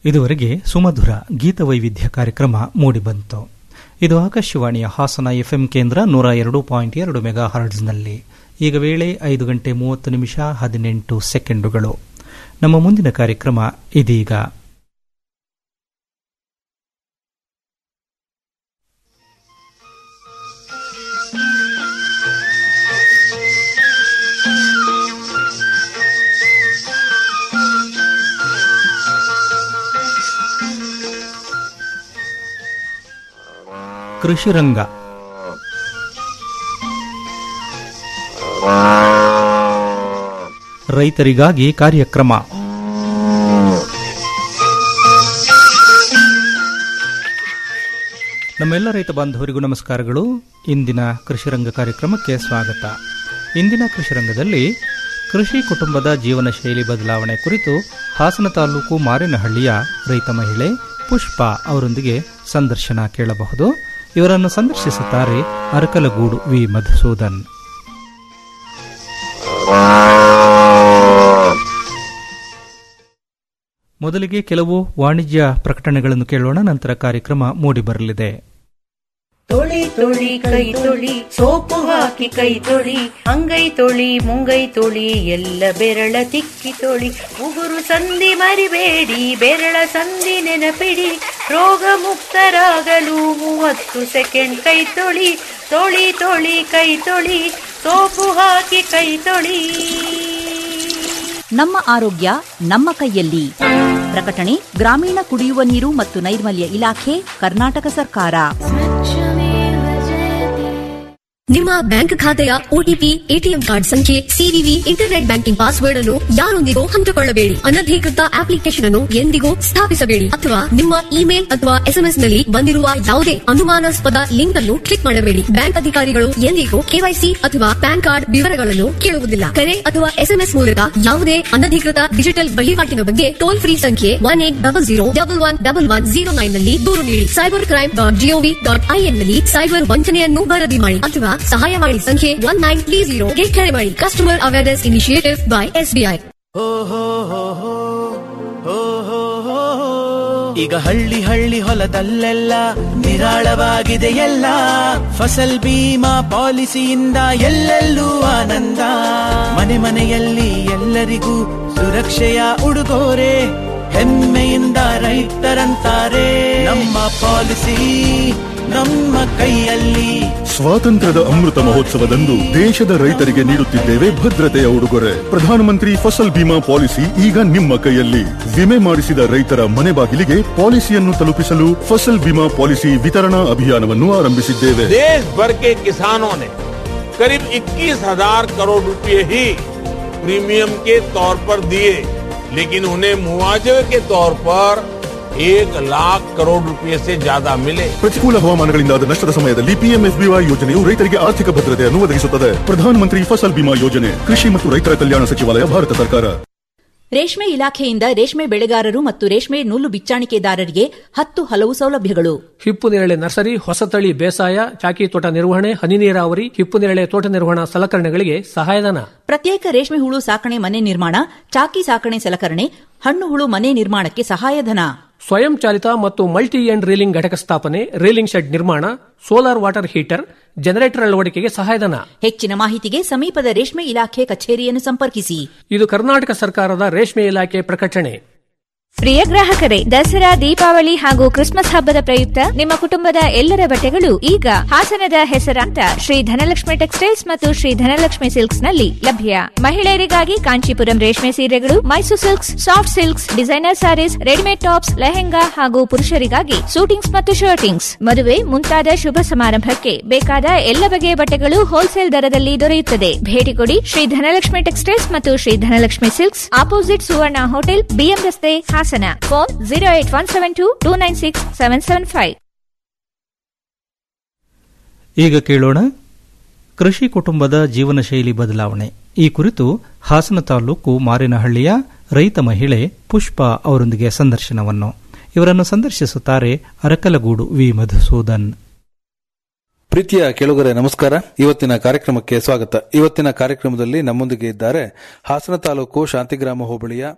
ಇದುವರೆಗೆ ಸುಮಧುರ ಗೀತವೈವಿಧ್ಯ ಕಾರ್ಯಕ್ರಮ ಮೂಡಿಬಂತು ಇದು ಆಕಾಶವಾಣಿಯ ಹಾಸನ ಎಫ್ಎಂ ಕೇಂದ್ರ ನೂರ ಎರಡು ಪಾಯಿಂಟ್ ಎರಡು ಮೆಗಾ ಹರ್ಡ್ಸ್ನಲ್ಲಿ ಈಗ ವೇಳೆ ಐದು ಗಂಟೆ ಮೂವತ್ತು ನಿಮಿಷ ಹದಿನೆಂಟು ಸೆಕೆಂಡುಗಳು ನಮ್ಮ ಮುಂದಿನ ಕಾರ್ಯಕ್ರಮ ಇದೀಗ ಕೃಷಿ ರಂಗ ರೈತರಿಗಾಗಿ ಕಾರ್ಯಕ್ರಮ ನಮ್ಮೆಲ್ಲ ರೈತ ಬಾಂಧವರಿಗೂ ನಮಸ್ಕಾರಗಳು ಇಂದಿನ ಕೃಷಿ ರಂಗ ಕಾರ್ಯಕ್ರಮಕ್ಕೆ ಸ್ವಾಗತ ಇಂದಿನ ಕೃಷಿ ರಂಗದಲ್ಲಿ ಕೃಷಿ ಕುಟುಂಬದ ಜೀವನ ಶೈಲಿ ಬದಲಾವಣೆ ಕುರಿತು ಹಾಸನ ತಾಲೂಕು ಮಾರೇನಹಳ್ಳಿಯ ರೈತ ಮಹಿಳೆ ಪುಷ್ಪ ಅವರೊಂದಿಗೆ ಸಂದರ್ಶನ ಕೇಳಬಹುದು ಇವರನ್ನು ಸಂದರ್ಶಿಸುತ್ತಾರೆ ಅರಕಲಗೂಡು ವಿ ಮಧುಸೂದನ್ ಮೊದಲಿಗೆ ಕೆಲವು ವಾಣಿಜ್ಯ ಪ್ರಕಟಣೆಗಳನ್ನು ಕೇಳೋಣ ನಂತರ ಕಾರ್ಯಕ್ರಮ ಮೂಡಿಬರಲಿದೆ ತೊಳಿ ತೊಳಿ ಕೈ ತೊಳಿ ಸೋಪು ಹಾಕಿ ಕೈ ತೊಳಿ ಅಂಗೈ ತೊಳಿ ಮುಂಗೈ ತೊಳಿ ಎಲ್ಲ ಬೆರಳ ತಿಕ್ಕಿ ತೊಳಿ ಉಗುರು ಸಂಧಿ ಮರಿಬೇಡಿ ಬೆರಳ ಸಂಧಿ ನೆನಪಿಡಿ ರೋಗ ಮುಕ್ತರಾಗಲು ಮೂವತ್ತು ಸೆಕೆಂಡ್ ಕೈ ತೊಳಿ ತೊಳಿ ತೊಳಿ ಕೈ ತೊಳಿ ಸೋಪು ಹಾಕಿ ಕೈ ತೊಳಿ ನಮ್ಮ ಆರೋಗ್ಯ ನಮ್ಮ ಕೈಯಲ್ಲಿ ಪ್ರಕಟಣೆ ಗ್ರಾಮೀಣ ಕುಡಿಯುವ ನೀರು ಮತ್ತು ನೈರ್ಮಲ್ಯ ಇಲಾಖೆ ಕರ್ನಾಟಕ ಸರ್ಕಾರ ನಿಮ್ಮ ಬ್ಯಾಂಕ್ ಖಾತೆಯ ಒಟಿಪಿ ಎಟಿಎಂ ಕಾರ್ಡ್ ಸಂಖ್ಯೆ ಸಿವಿವಿ ಇಂಟರ್ನೆಟ್ ಬ್ಯಾಂಕಿಂಗ್ ಪಾಸ್ವರ್ಡ್ ಅನ್ನು ಯಾರೊಂದಿಗೂ ಹಂಚಿಕೊಳ್ಳಬೇಡಿ ಅನಧಿಕೃತ ಅಪ್ಲಿಕೇಶನ್ ಅನ್ನು ಎಂದಿಗೂ ಸ್ಥಾಪಿಸಬೇಡಿ ಅಥವಾ ನಿಮ್ಮ ಇಮೇಲ್ ಅಥವಾ ಎಸ್ಎಂಎಸ್ ನಲ್ಲಿ ಬಂದಿರುವ ಯಾವುದೇ ಅನುಮಾನಾಸ್ಪದ ಲಿಂಕ್ ಅನ್ನು ಕ್ಲಿಕ್ ಮಾಡಬೇಡಿ ಬ್ಯಾಂಕ್ ಅಧಿಕಾರಿಗಳು ಎಂದಿಗೂ ಕೆವೈಸಿ ಅಥವಾ ಪ್ಯಾನ್ ಕಾರ್ಡ್ ವಿವರಗಳನ್ನು ಕೇಳುವುದಿಲ್ಲ ಕರೆ ಅಥವಾ ಎಸ್ಎಂಎಸ್ ಮೂಲಕ ಯಾವುದೇ ಅನಧಿಕೃತ ಡಿಜಿಟಲ್ ವಹಿವಾಟಿನ ಬಗ್ಗೆ ಟೋಲ್ ಫ್ರೀ ಸಂಖ್ಯೆ one eight double zero double one double one zero nine ನಲ್ಲಿ ದೂರು ನೀಡಿ cyber crime dot GOV dot IN ನಲ್ಲಿ ಸೈಬರ್ ವಂಚನೆಯನ್ನು ವರದಿ ಮಾಡಿ ಅಥವಾ ಸಹಾಯವಾಣಿ ಸಂಖ್ಯೆ ಒನ್ ನೈನ್ ತ್ರೀ ಜೀರೋ ಗೆ ಕರೆ ಮಾಡಿ customer awareness initiative by SBI ಈಗ ಹಳ್ಳಿ ಹಳ್ಳಿ ಹೊಲದಲ್ಲೆಲ್ಲ ನಿರಾಳವಾಗಿದೆ ಎಲ್ಲ ಫಸಲ್ ಬೀಮಾ ಪಾಲಿಸಿಯಿಂದ ಎಲ್ಲೆಲ್ಲೂ ಆನಂದ ಮನೆ ಮನೆಯಲ್ಲಿ ಎಲ್ಲರಿಗೂ ಸುರಕ್ಷೆಯ ಉಡುಗೊರೆ ಹೆಮ್ಮೆಯಿಂದ ರೈತರಂತಾರೆ ನಮ್ಮ ಪಾಲಿಸಿ ನಮ್ಮ ಕೈಯಲ್ಲಿ ಸ್ವಾತಂತ್ರ್ಯದ ಅಮೃತ ಮಹೋತ್ಸವದಂದು ದೇಶದ ರೈತರಿಗೆ ನೀಡುತ್ತಿದ್ದೇವೆ ಭದ್ರತೆಯ ಉಡುಗೊರೆ ಪ್ರಧಾನಮಂತ್ರಿ ಫಸಲ್ ಬಿಮಾ ಪಾಲಿಸಿ ಈಗ ನಿಮ್ಮ ಕೈಯಲ್ಲಿ ವಿಮೆ ಮಾಡಿಸಿದ ರೈತರ ಮನೆ ಬಾಗಿಲಿಗೆ ಪಾಲಿಸಿಯನ್ನು ತಲುಪಿಸಲು ಫಸಲ್ ಬಿಮಾ ಪಾಲಿಸಿ ವಿತರಣಾ ಅಭಿಯಾನವನ್ನು ಆರಂಭಿಸಿದ್ದೇವೆ देश भर के किसानों ने करीब 21,000 करोड़ रुपए ही प्रीमियम के तौर पर दिए लेकिन उन्हें मुआवजे के तौर पर एक लाख करोड़ रुपए से ज्यादा मिले ಪ್ರತಿಕೂಲ ಹವಾಮಾನಗಳಿಂದಾದ ನಷ್ಟದ ಸಮಯದಲ್ಲಿ ಪಿಎಂಎಫ್ಬಿವೈ ಯೋಜನೆಯು ರೈತರಿಗೆ ಆರ್ಥಿಕ ಭದ್ರತೆಯನ್ನು ಒದಗಿಸುತ್ತದೆ ಪ್ರಧಾನಮಂತ್ರಿ ಫಸಲ್ ಬಿಮಾ ಯೋಜನೆ ಕೃಷಿ ಮತ್ತು ರೈತರ ಕಲ್ಯಾಣ ಸಚಿವಾಲಯ ಭಾರತ ಸರ್ಕಾರ ರೇಷ್ಮೆ ಇಲಾಖೆಯಿಂದ ರೇಷ್ಮೆ ಬೆಳೆಗಾರರು ಮತ್ತು ರೇಷ್ಮೆ ನೂಲು ಬಿಚ್ಚಾಣಿಕೆದಾರರಿಗೆ ಹತ್ತು ಹಲವು ಸೌಲಭ್ಯಗಳು ಹಿಪ್ಪು ನೇರಳೆ ನರ್ಸರಿ ಹೊಸತಳಿ ಬೇಸಾಯ ಚಾಕಿ ತೋಟ ನಿರ್ವಹಣೆ ಹನಿ ನೀರಾವರಿ ಹಿಪ್ಪು ನೇರಳೆ ತೋಟ ನಿರ್ವಹಣಾ ಸಲಕರಣೆಗಳಿಗೆ ಸಹಾಯಧನ ಪ್ರತ್ಯೇಕ ರೇಷ್ಮೆ ಹುಳು ಸಾಕಣೆ ಮನೆ ನಿರ್ಮಾಣ ಚಾಕಿ ಸಾಕಣೆ ಸಲಕರಣೆ ಹಣ್ಣು ಹುಳು ಮನೆ ನಿರ್ಮಾಣಕ್ಕೆ ಸಹಾಯಧನ ಸ್ವಯಂ ಚಾಲಿತ ಮತ್ತು ಮಲ್ಟಿ ಎಂಡ್ ರೀಲಿಂಗ್ ಘಟಕ ಸ್ಥಾಪನೆ ರೀಲಿಂಗ್ ಶೆಡ್ ನಿರ್ಮಾಣ ಸೋಲಾರ್ ವಾಟರ್ ಹೀಟರ್ ಜನರೇಟರ್ ಅಳವಡಿಕೆಗೆ ಸಹಾಯಧನ ಹೆಚ್ಚಿನ ಮಾಹಿತಿಗೆ ಸಮೀಪದ ರೇಷ್ಮೆ ಇಲಾಖೆ ಕಚೇರಿಯನ್ನು ಸಂಪರ್ಕಿಸಿ ಇದು ಕರ್ನಾಟಕ ಸರ್ಕಾರದ ರೇಷ್ಮೆ ಇಲಾಖೆ ಪ್ರಕಟಣೆ ಪ್ರಿಯ ಗ್ರಾಹಕರೇ ದಸರಾ ದೀಪಾವಳಿ ಹಾಗೂ ಕ್ರಿಸ್ಮಸ್ ಹಬ್ಬದ ಪ್ರಯುಕ್ತ ನಿಮ್ಮ ಕುಟುಂಬದ ಎಲ್ಲರ ಬಟ್ಟೆಗಳು ಈಗ ಹಾಸನದ ಹೆಸರಾಂತ ಶ್ರೀ ಧನಲಕ್ಷ್ಮಿ ಟೆಕ್ಸ್ಟೈಲ್ಸ್ ಮತ್ತು ಶ್ರೀ ಧನಲಕ್ಷ್ಮಿ ಸಿಲ್ಕ್ಸ್ ನಲ್ಲಿ ಲಭ್ಯ ಮಹಿಳೆಯರಿಗಾಗಿ ಕಾಂಚೀಪುರಂ ರೇಷ್ಮೆ ಸೀರೆಗಳು Mysuru silks soft silks designer sarees readymade tops lehenga ಹಾಗೂ ಪುರುಷರಿಗಾಗಿ ಸೂಟಿಂಗ್ಸ್ ಮತ್ತು ಶರ್ಟಿಂಗ್ಸ್ ಮದುವೆ ಮುಂತಾದ ಶುಭ ಸಮಾರಂಭಕ್ಕೆ ಬೇಕಾದ ಎಲ್ಲ ಬಗೆಯ ಬಟ್ಟೆಗಳು ಹೋಲ್ಸೇಲ್ ದರದಲ್ಲಿ ದೊರೆಯುತ್ತದೆ ಭೇಟಿ ಕೊಡಿ ಶ್ರೀ ಧನಲಕ್ಷ್ಮಿ ಟೆಕ್ಸ್ಟೈಲ್ಸ್ ಮತ್ತು Shri Dhanalakshmi silks opposite Suvarna hotel BM ರಸ್ತೆ Hassan phone zero eight one seven two two nine six seven seven five ಈಗ ಕೇಳೋಣ ಕೃಷಿ ಕುಟುಂಬದ ಜೀವನ ಶೈಲಿ ಬದಲಾವಣೆ ಈ ಕುರಿತು ಹಾಸನ ತಾಲೂಕು ಮಾರಿನಹಳ್ಳಿಯ ರೈತ ಮಹಿಳೆ ಪುಷ್ಪ ಅವರೊಂದಿಗೆ ಸಂದರ್ಶನವನ್ನು ಇವರನ್ನು ಸಂದರ್ಶಿಸುತ್ತಾರೆ ಅರಕಲಗೂಡು ವಿ ಮಧುಸೂದನ್ ಪ್ರೀತಿಯ ಕೆಳಗರೆ ನಮಸ್ಕಾರ ಇವತ್ತಿನ ಕಾರ್ಯಕ್ರಮಕ್ಕೆ ಸ್ವಾಗತ ಇವತ್ತಿನ ಕಾರ್ಯಕ್ರಮದಲ್ಲಿ ನಮ್ಮೊಂದಿಗೆ ಇದ್ದಾರೆ ಹಾಸನ ತಾಲೂಕು ಶಾಂತಿಗ್ರಾಮ ಹೋಬಳಿಯ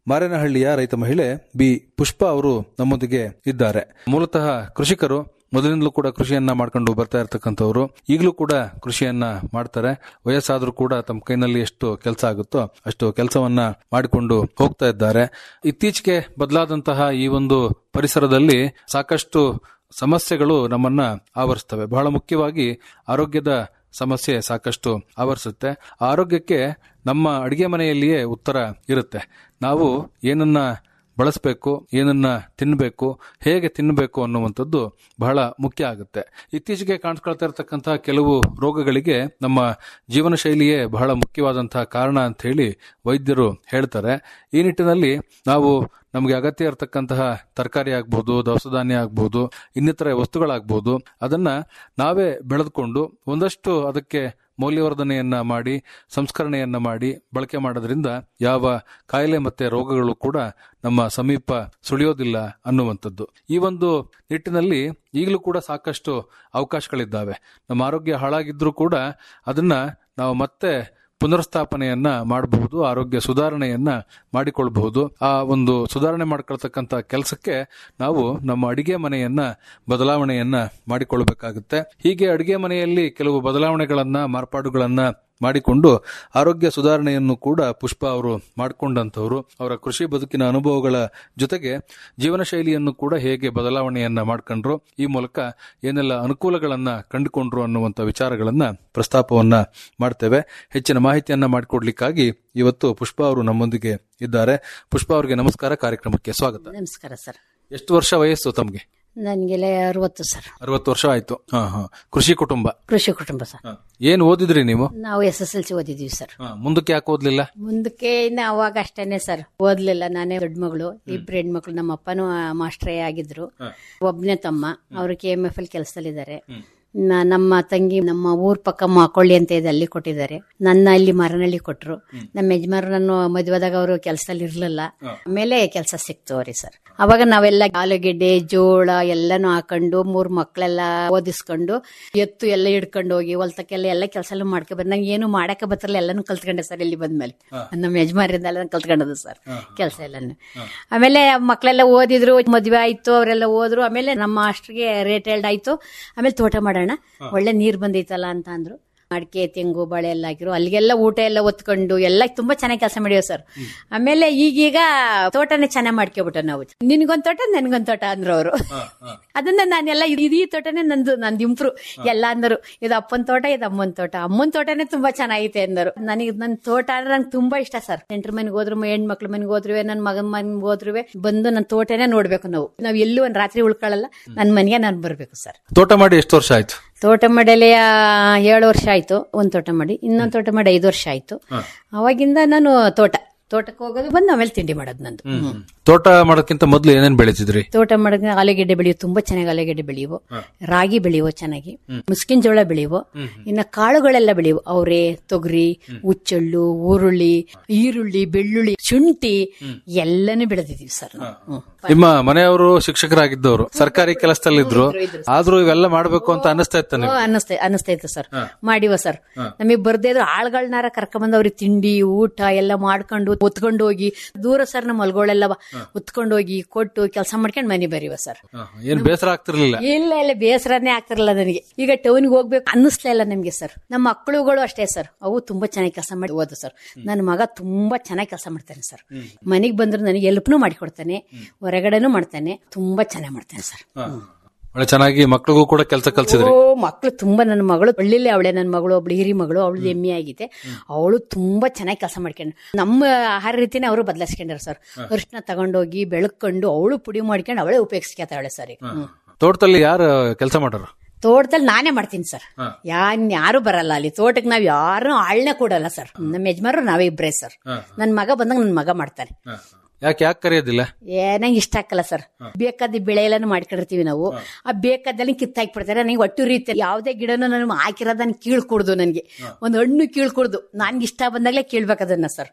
ಮಾರೇನಹಳ್ಳಿಯ ರೈತ ಮಹಿಳೆ ಬಿ ಪುಷ್ಪ ಅವರು ನಮ್ಮೊಂದಿಗೆ ಇದ್ದಾರೆ ಮೂಲತಃ ಕೃಷಿಕರು ಮೊದಲಿಂದಲೂ ಕೂಡ ಕೃಷಿಯನ್ನ ಮಾಡ್ಕೊಂಡು ಬರ್ತಾ ಇರ್ತಕ್ಕಂಥವ್ರು ಈಗಲೂ ಕೂಡ ಕೃಷಿಯನ್ನ ಮಾಡ್ತಾರೆ ವಯಸ್ಸಾದ್ರೂ ಕೂಡ ತಮ್ಮ ಕೈನಲ್ಲಿ ಎಷ್ಟು ಕೆಲಸ ಆಗುತ್ತೋ ಅಷ್ಟು ಕೆಲಸವನ್ನ ಮಾಡಿಕೊಂಡು ಹೋಗ್ತಾ ಇದ್ದಾರೆ ಇತ್ತೀಚೆಗೆ ಬದಲಾದಂತಹ ಈ ಒಂದು ಪರಿಸರದಲ್ಲಿ ಸಾಕಷ್ಟು ಸಮಸ್ಯೆಗಳು ನಮ್ಮನ್ನ ಆವರಿಸ್ತವೆ ಬಹಳ ಮುಖ್ಯವಾಗಿ ಆರೋಗ್ಯದ ಸಮಸ್ಯೆ ಸಾಕಷ್ಟು ಆವರಿಸುತ್ತೆ ಆ ಆರೋಗ್ಯಕ್ಕೆ ನಮ್ಮ ಅಡಿಗೆ ಮನೆಯಲ್ಲಿಯೇ ಉತ್ತರ ಇರುತ್ತೆ ನಾವು ಏನನ್ನ ಬಳಸಬೇಕು ಏನನ್ನ ತಿನ್ನಬೇಕು ಹೇಗೆ ತಿನ್ನಬೇಕು ಅನ್ನುವಂಥದ್ದು ಬಹಳ ಮುಖ್ಯ ಆಗುತ್ತೆ ಇತ್ತೀಚೆಗೆ ಕಾಣಿಸ್ಕೊಳ್ತಾ ಇರತಕ್ಕಂತಹ ಕೆಲವು ರೋಗಗಳಿಗೆ ನಮ್ಮ ಜೀವನ ಶೈಲಿಯೇ ಬಹಳ ಮುಖ್ಯವಾದಂತಹ ಕಾರಣ ಅಂತ ಹೇಳಿ ವೈದ್ಯರು ಹೇಳ್ತಾರೆ ಈ ನಿಟ್ಟಿನಲ್ಲಿ ನಾವು ನಮಗೆ ಅಗತ್ಯ ಇರತಕ್ಕಂತಹ ತರಕಾರಿ ಆಗ್ಬೋದು ದವಸ ಧಾನ್ಯ ಆಗ್ಬೋದು ಇನ್ನಿತರ ವಸ್ತುಗಳಾಗ್ಬೋದು ಅದನ್ನ ನಾವೇ ಬೆಳೆದುಕೊಂಡು ಒಂದಷ್ಟು ಅದಕ್ಕೆ ಮೌಲ್ಯವರ್ಧನೆಯನ್ನ ಮಾಡಿ ಸಂಸ್ಕರಣೆಯನ್ನ ಮಾಡಿ ಬಳಕೆ ಮಾಡೋದ್ರಿಂದ ಯಾವ ಕಾಯಿಲೆ ಮತ್ತೆ ರೋಗಗಳು ಕೂಡ ನಮ್ಮ ಸಮೀಪ ಸುಳಿಯೋದಿಲ್ಲ ಅನ್ನುವಂಥದ್ದು ಈ ಒಂದು ನಿಟ್ಟಿನಲ್ಲಿ ಈಗಲೂ ಕೂಡ ಸಾಕಷ್ಟು ಅವಕಾಶಗಳಿದ್ದಾವೆ ನಮ್ಮ ಆರೋಗ್ಯ ಹಾಳಾಗಿದ್ರೂ ಕೂಡ ಅದನ್ನ ನಾವು ಮತ್ತೆ ಪುನರ್ಸ್ಥಾಪನೆಯನ್ನ ಮಾಡಬಹುದು ಆರೋಗ್ಯ ಸುಧಾರಣೆಯನ್ನ ಮಾಡಿಕೊಳ್ಬಹುದು ಆ ಒಂದು ಸುಧಾರಣೆ ಮಾಡ್ಕೊಳ್ತಕ್ಕಂತ ಕೆಲಸಕ್ಕೆ ನಾವು ನಮ್ಮ ಅಡಿಗೆ ಮನೆಯನ್ನ ಬದಲಾವಣೆಯನ್ನ ಮಾಡಿಕೊಳ್ಬೇಕಾಗುತ್ತೆ ಹೀಗೆ ಅಡಿಗೆ ಮನೆಯಲ್ಲಿ ಕೆಲವು ಬದಲಾವಣೆಗಳನ್ನ ಮಾರ್ಪಾಡುಗಳನ್ನ ಮಾಡಿಕೊಂಡು ಆರೋಗ್ಯ ಸುಧಾರಣೆಯನ್ನು ಕೂಡ ಪುಷ್ಪ ಅವರು ಮಾಡಿಕೊಂಡಂತವರು ಅವರ ಕೃಷಿ ಬದುಕಿನ ಅನುಭವಗಳ ಜೊತೆಗೆ ಜೀವನ ಶೈಲಿಯನ್ನು ಕೂಡ ಹೇಗೆ ಬದಲಾವಣೆಯನ್ನ ಮಾಡ್ಕೊಂಡ್ರು ಈ ಮೂಲಕ ಏನೆಲ್ಲ ಅನುಕೂಲಗಳನ್ನ ಕಂಡುಕೊಂಡ್ರು ಅನ್ನುವಂಥ ವಿಚಾರಗಳನ್ನ ಪ್ರಸ್ತಾಪವನ್ನ ಮಾಡ್ತೇವೆ ಹೆಚ್ಚಿನ ಮಾಹಿತಿಯನ್ನ ಮಾಡಿಕೊಡ್ಲಿಕ್ಕಾಗಿ ಇವತ್ತು ಪುಷ್ಪ ಅವರು ನಮ್ಮೊಂದಿಗೆ ಇದ್ದಾರೆ ಪುಷ್ಪ ಅವರಿಗೆ ನಮಸ್ಕಾರ ಕಾರ್ಯಕ್ರಮಕ್ಕೆ ಸ್ವಾಗತ ನಮಸ್ಕಾರ ಸರ್ ಎಷ್ಟು ವರ್ಷ ವಯಸ್ಸು ತಮಗೆ ನನಗೆಲ್ಲ ಅರವತ್ತು ಸರ್ ಅರವತ್ತು ವರ್ಷ ಆಯ್ತು ಹಾ ಹಾ ಕೃಷಿ ಕುಟುಂಬ ಕೃಷಿ ಕುಟುಂಬ ಸರ್ ಏನ್ ಓದಿದ್ರಿ ನೀವು ನಾವು ಎಸ್ ಎಸ್ ಎಲ್ ಸಿ ಓದಿದೀವಿ ಸರ್ ಹಾ, ಮುಂದಕ್ಕೆ ಯಾಕೆ ಓದ್ಲಿಲ್ಲ ಮುಂದಕ್ಕೆ ಇನ್ನು ಅವಾಗ ಅಷ್ಟೇನೆ ಸರ್ ಓದ್ಲಿಲ್ಲ ನಾನೇ ದೊಡ್ಡ ಮಗಳು ಇಬ್ರು ಹೆಣ್ಮಕ್ಳು ನಮ್ಮ ಅಪ್ಪನೂ ಮಾಸ್ಟ್ರೇ ಆಗಿದ್ರು ಒಬ್ನೇ ತಮ್ಮ ಅವರು ಕೆ ಎಂ ಎಫ್ ಅಲ್ಲಿ ಕೆಲಸದಲ್ಲಿದ್ದಾರೆ ನ- ನಮ್ಮ ತಂಗಿ ನಮ್ಮ ಊರ್ ಪಕ್ಕ ಮಾಕೊಳ್ಳಿ ಅಂತ ಇದೆ ಅಲ್ಲಿ ಕೊಟ್ಟಿದ್ದಾರೆ ನನ್ನ ಇಲ್ಲಿ ಮರನಳ್ಳಿ ಕೊಟ್ರು ನಮ್ಮ ಯಜಮಾನರು ನಾನು ಮದುವೆದಾಗ ಅವರು ಕೆಲಸದಲ್ಲಿ ಇರ್ಲಿಲ್ಲ ಆಮೇಲೆ ಕೆಲಸ ಸಿಕ್ತು ಅವ್ರಿಗೆ ಸರ್ ಅವಾಗ ನಾವೆಲ್ಲ ಆಲೂಗೆಡ್ಡೆ ಜೋಳ ಎಲ್ಲಾನು ಹಾಕೊಂಡು ಮೂರ್ ಮಕ್ಳೆಲ್ಲ ಓದಿಸ್ಕೊಂಡು ಎತ್ತು ಎಲ್ಲ ಹಿಡ್ಕೊಂಡು ಹೋಗಿ ಹೊಲ್ತಕ್ಕೆಲ್ಲ ಎಲ್ಲ ಕೆಲಸ ಎಲ್ಲ ಮಾಡ್ಕೊ ಬಂದ್ ನಂಗೆ ಏನು ಮಾಡಕ್ಕೆ ಬತ್ತಿರಲ್ಲ ಎಲ್ಲಾನು ಕಲ್ತ್ಕೊಂಡೆ ಸರ್ ಇಲ್ಲಿ ಬಂದ್ಮೇಲೆ ನಮ್ಮ ಯಜಮಾನರಿಂದ ಎಲ್ಲ ಕಲ್ತ್ಕೊಂಡದು ಸರ್ ಕೆಲಸ ಎಲ್ಲಾನು ಆಮೇಲೆ ಮಕ್ಳೆಲ್ಲ ಓದಿದ್ರು ಮದ್ವೆ ಆಯ್ತು ಅವರೆಲ್ಲ ಹೋದ್ರು ಆಮೇಲೆ ನಮ್ಮ ಅಷ್ಟ್ರಿಗೆ ರೇಟ್ ಹೇಳ್ಡ್ ಆಯ್ತು ಆಮೇಲೆ ತೋಟ ಮಾಡೋಣ ಒಳ್ಳೆ ನೀರ್ ಬಂದೈತಲ್ಲ ಅಂತ ಅಂದ್ರು ಅಡಿಕೆ ತೆಂಗು ಬಾಳೆ ಎಲ್ಲ ಹಾಕಿರು ಅಲ್ಲಿಗೆಲ್ಲ ಊಟ ಎಲ್ಲ ಒತ್ಕೊಂಡು ಎಲ್ಲ ತುಂಬಾ ಚೆನ್ನಾಗಿ ಕೆಲಸ ಮಾಡಿವ ಸರ್ ಆಮೇಲೆ ಈಗೀಗ ತೋಟನೇ ಚೆನ್ನಾಗಿ ಮಾಡ್ಕೊಬಿಟ್ಟು ನಾವು ನಿನ್ಗೊಂದ್ ತೋಟ ನನ್ಗೊಂದ್ ತೋಟ ಅಂದ್ರು ಅವರು ಅದನ್ನ ನಾನೆಲ್ಲ ಇದು ಈ ತೋಟನೇ ನಂದು ನಂದು ಇಂಪ್ರೂವ್ ಎಲ್ಲ ಅಂದರು ಇದು ಅಪ್ಪನ ತೋಟ ಇದು ಅಮ್ಮನ ತೋಟ ಅಮ್ಮನ ತೋಟನೇ ತುಂಬಾ ಚೆನ್ನಾಗೈತೆ ಅಂದರು ನನಗೆ ನನ್ನ ತೋಟ ಅಂದ್ರೆ ನಂಗೆ ತುಂಬಾ ಇಷ್ಟ ಸರ್ ನೆಂಟ್ರ ಮನೆಗೆ ಹೋದ್ರು ಹೆಣ್ಮಕ್ಳ ಮನೆಗೆ ಹೋದ್ರು ನನ್ನ ಮಗನ ಮನೆಗೆ ಹೋದ್ರು ಬಂದು ನನ್ನ ತೋಟನೇ ನೋಡ್ಬೇಕು ನಾವು ನಾವು ಎಲ್ಲೂ ಒಂದ್ ರಾತ್ರಿ ಉಳ್ಕೊಳ್ಳಲ್ಲ ನನ್ನ ಮನೆಗೆ ನಾನು ಬರ್ಬೇಕು ಸರ್ ತೋಟ ಮಾಡಿ ಎಷ್ಟು ವರ್ಷ ಆಯ್ತು ತೋಟ ಮಾಡಲಿ ಏಳು ವರ್ಷ ಆಯ್ತು ಒಂದ್ ತೋಟ ಮಾಡಿ ಇನ್ನೊಂದ್ ತೋಟ ಮಾಡಿ ಐದು ವರ್ಷ ಆಯ್ತು ಅವಾಗಿಂದ ನಾನು ತೋಟ ತೋಟಕ್ಕೆ ಹೋಗೋದು ಬಂದು ಆಮೇಲೆ ತಿಂಡಿ ಮಾಡೋದು ನಂದು ಹ್ಮ್. ತೋಟ ಮಾಡೋಕ್ಕಿಂತ ಮೊದಲು ಏನೇನ್ ಬೆಳೀತಿದ್ರಿ ತೋಟ ಮಾಡಿದ್ರೆ ಆಲೂಗೆಡ್ಡೆ ಬೆಳೆಯುವು ತುಂಬಾ ಚೆನ್ನಾಗಿ ಆಲೂಗೆಡ್ಡೆ ಬೆಳೆಯುವು ರಾಗಿ ಬೆಳೆಯುವು ಚೆನ್ನಾಗಿ ಮುಸ್ಕಿನ್ ಜೋಳ ಬೆಳೆಯುವು ಇನ್ನ ಕಾಳುಗಳೆಲ್ಲ ಬೆಳೆಯುವು ಅವರೆ ತೊಗರಿ ಹುಚ್ಚಳ್ಳು ಈರುಳ್ಳಿ ಈರುಳ್ಳಿ ಬೆಳ್ಳುಳ್ಳಿ ಶುಂಠಿ ಎಲ್ಲಾನು ಬೆಳೆದಿದೀವಿ ಸರ್ ನಾವು. ಹ್ಮ್. ನಿಮ್ಮ ಮನೆಯವರು ಶಿಕ್ಷಕರಾಗಿದ್ದವರು ಸರ್ಕಾರಿ ಕೆಲಸದಲ್ಲಿದ್ರು ಆದ್ರೂ ಇವೆಲ್ಲ ಮಾಡ್ಬೇಕು ಅಂತ ಅನಿಸ್ತಾ ಇತ್ತ ಓ, ನೀವು ಅನ್ನಿಸ್ತಾ ಅನ್ನಿಸ್ತೈತೆ ಸರ್ ಮಾಡಿವ ಸರ್ ನಮಗೆ ಬರ್ದೇ ಇದ್ರು ಆಳ್ಗಳನ್ನಾರ ಕರ್ಕೊಂಬಂದ್ ಅವ್ರಿಗೆ ತಿಂಡಿ ಊಟ ಎಲ್ಲ ಮಾಡ್ಕೊಂಡು ಒತ್ಕೊಂಡು ಹೋಗಿ ದೂರ ಸರ್ ನಮ್ಮ ಹೊಲ್ಗಳೆಲ್ಲ ಒತ್ಕೊಂಡು ಹೋಗಿ ಕೊಟ್ಟು ಕೆಲಸ ಮಾಡ್ಕೊಂಡು ಮನೆ ಬರೀವ ಸರ್ ಏನ್ ಬೇಸರ ಆಗ್ತಿರ್ಲಿಲ್ಲ ಇಲ್ಲ ಇಲ್ಲ ಬೇಸರನೇ ಆಗ್ತಿರಲ್ಲ ನನಗೆ ಈಗ ಟೌನ್ಗೆ ಹೋಗ್ಬೇಕು ಅನ್ನಿಸ್ಲೇ ಇಲ್ಲ ನಮ್ಗೆ ಸರ್ ನಮ್ಮ ಮಕ್ಕಳುಗಳು ಅಷ್ಟೇ ಸರ್ ಅವು ತುಂಬಾ ಚೆನ್ನಾಗಿ ಕೆಲಸ ಮಾಡಿ ಓದು ಸರ್ ನನ್ನ ಮಗ ತುಂಬಾ ಚೆನ್ನಾಗಿ ಕೆಲಸ ಮಾಡ್ತಾನೆ ಸರ್ ಮನೆಗೆ ಬಂದ್ರೆ ನನಗೆ ಎಲ್ಪ್ನು ಮಾಡಿಕೊಡ್ತಾನೆ ಹೊರಗಡೆನೂ ಮಾಡ್ತಾನೆ ತುಂಬಾ ಚೆನ್ನಾಗಿ ಮಾಡ್ತಾನೆ ಸರ್ ಒಳ್ಳೆ ಚೆನ್ನಾಗಿ ಮಕ್ಳಿಗೂ ಕೂಡ ಕೆಲಸ ಕಲ್ಸಿದ್ರಿ ಓ ಮಕ್ಕಳು ತುಂಬಾ ನನ್ನ ಮಗಳು ಒಳ್ಳಿಲ್ಲೇ ಅವಳೆ ನನ್ನ ಮಗಳು ಒಬ್ಳು ಹಿರಿ ಮಗಳು ಅವಳು ಎಮ್ಮೆ ಆಗಿದೆ ಅವಳು ತುಂಬಾ ಚೆನ್ನಾಗಿ ಕೆಲಸ ಮಾಡ್ಕೊಂಡು ನಮ್ಮ ಆಹಾರ ರೀತಿನೇ ಅವರು ಬದಲಾಯಿಸ್ಕೊಂಡ್ರು ಸರ್ ಅರಿಶಿನ ತಗೊಂಡೋಗಿ ಬೆಳಕೊಂಡು ಅವಳು ಪುಡಿ ಮಾಡ್ಕೊಂಡು ಅವಳೇ ಉಪಯೋಗಿಸ್ಕೊತಾವಳೆ ಸರ್ ಈಗ. ಹ್ಮ್. ತೋಟದಲ್ಲಿ ಯಾರು ಕೆಲಸ ಮಾಡೋರು ತೋಟದಲ್ಲಿ ನಾನೇ ಮಾಡ್ತೀನಿ ಸರ್ ಯಾನ್ ಯಾರು ಬರಲ್ಲ ಅಲ್ಲಿ ತೋಟಕ್ಕೆ ನಾವ್ ಯಾರು ಆಳ್ನೆ ಕೊಡಲ್ಲ ಸರ್ ನಮ್ಮ ಯಜಮಾನರು ನಾವೇ ಇಬ್ರೇ ಸರ್ ನನ್ ಮಗ ಬಂದಾಗ ನನ್ ಮಗ ಮಾಡ್ತಾನೆ ಯಾಕೆ ಯಾಕೆ ಕರೆಯೋದಿಲ್ಲ ಏ ನಂಗೆ ಇಷ್ಟ ಆಗಲ್ಲ ಸರ್ ಬೇಕಾದ ಬೆಳೆ ಎಲ್ಲಾನು ಮಾಡ್ಕೊಂಡಿರ್ತೀವಿ ನಾವು ಆ ಬೇಕಾದಲ್ಲಿ ಕಿತ್ತಾಕಿ ಬಿಡ್ತಾರೆ ನನಗೆ ಒಟ್ಟು ರೀತಿ ಯಾವ್ದೇ ಗಿಡನೂ ನಾನು ಹಾಕಿರೋದನ್ನ ಕೀಳ್ಕೊಡ್ದು ನನ್ಗೆ ಒಂದ್ ಹಣ್ಣು ಕೀಳ್ಕೊಡ್ದು ನನ್ಗೆ ಇಷ್ಟ ಬಂದಾಗ್ಲೇ ಕೀಳ್ಬೇಕು ಅದನ್ನ ಸರ್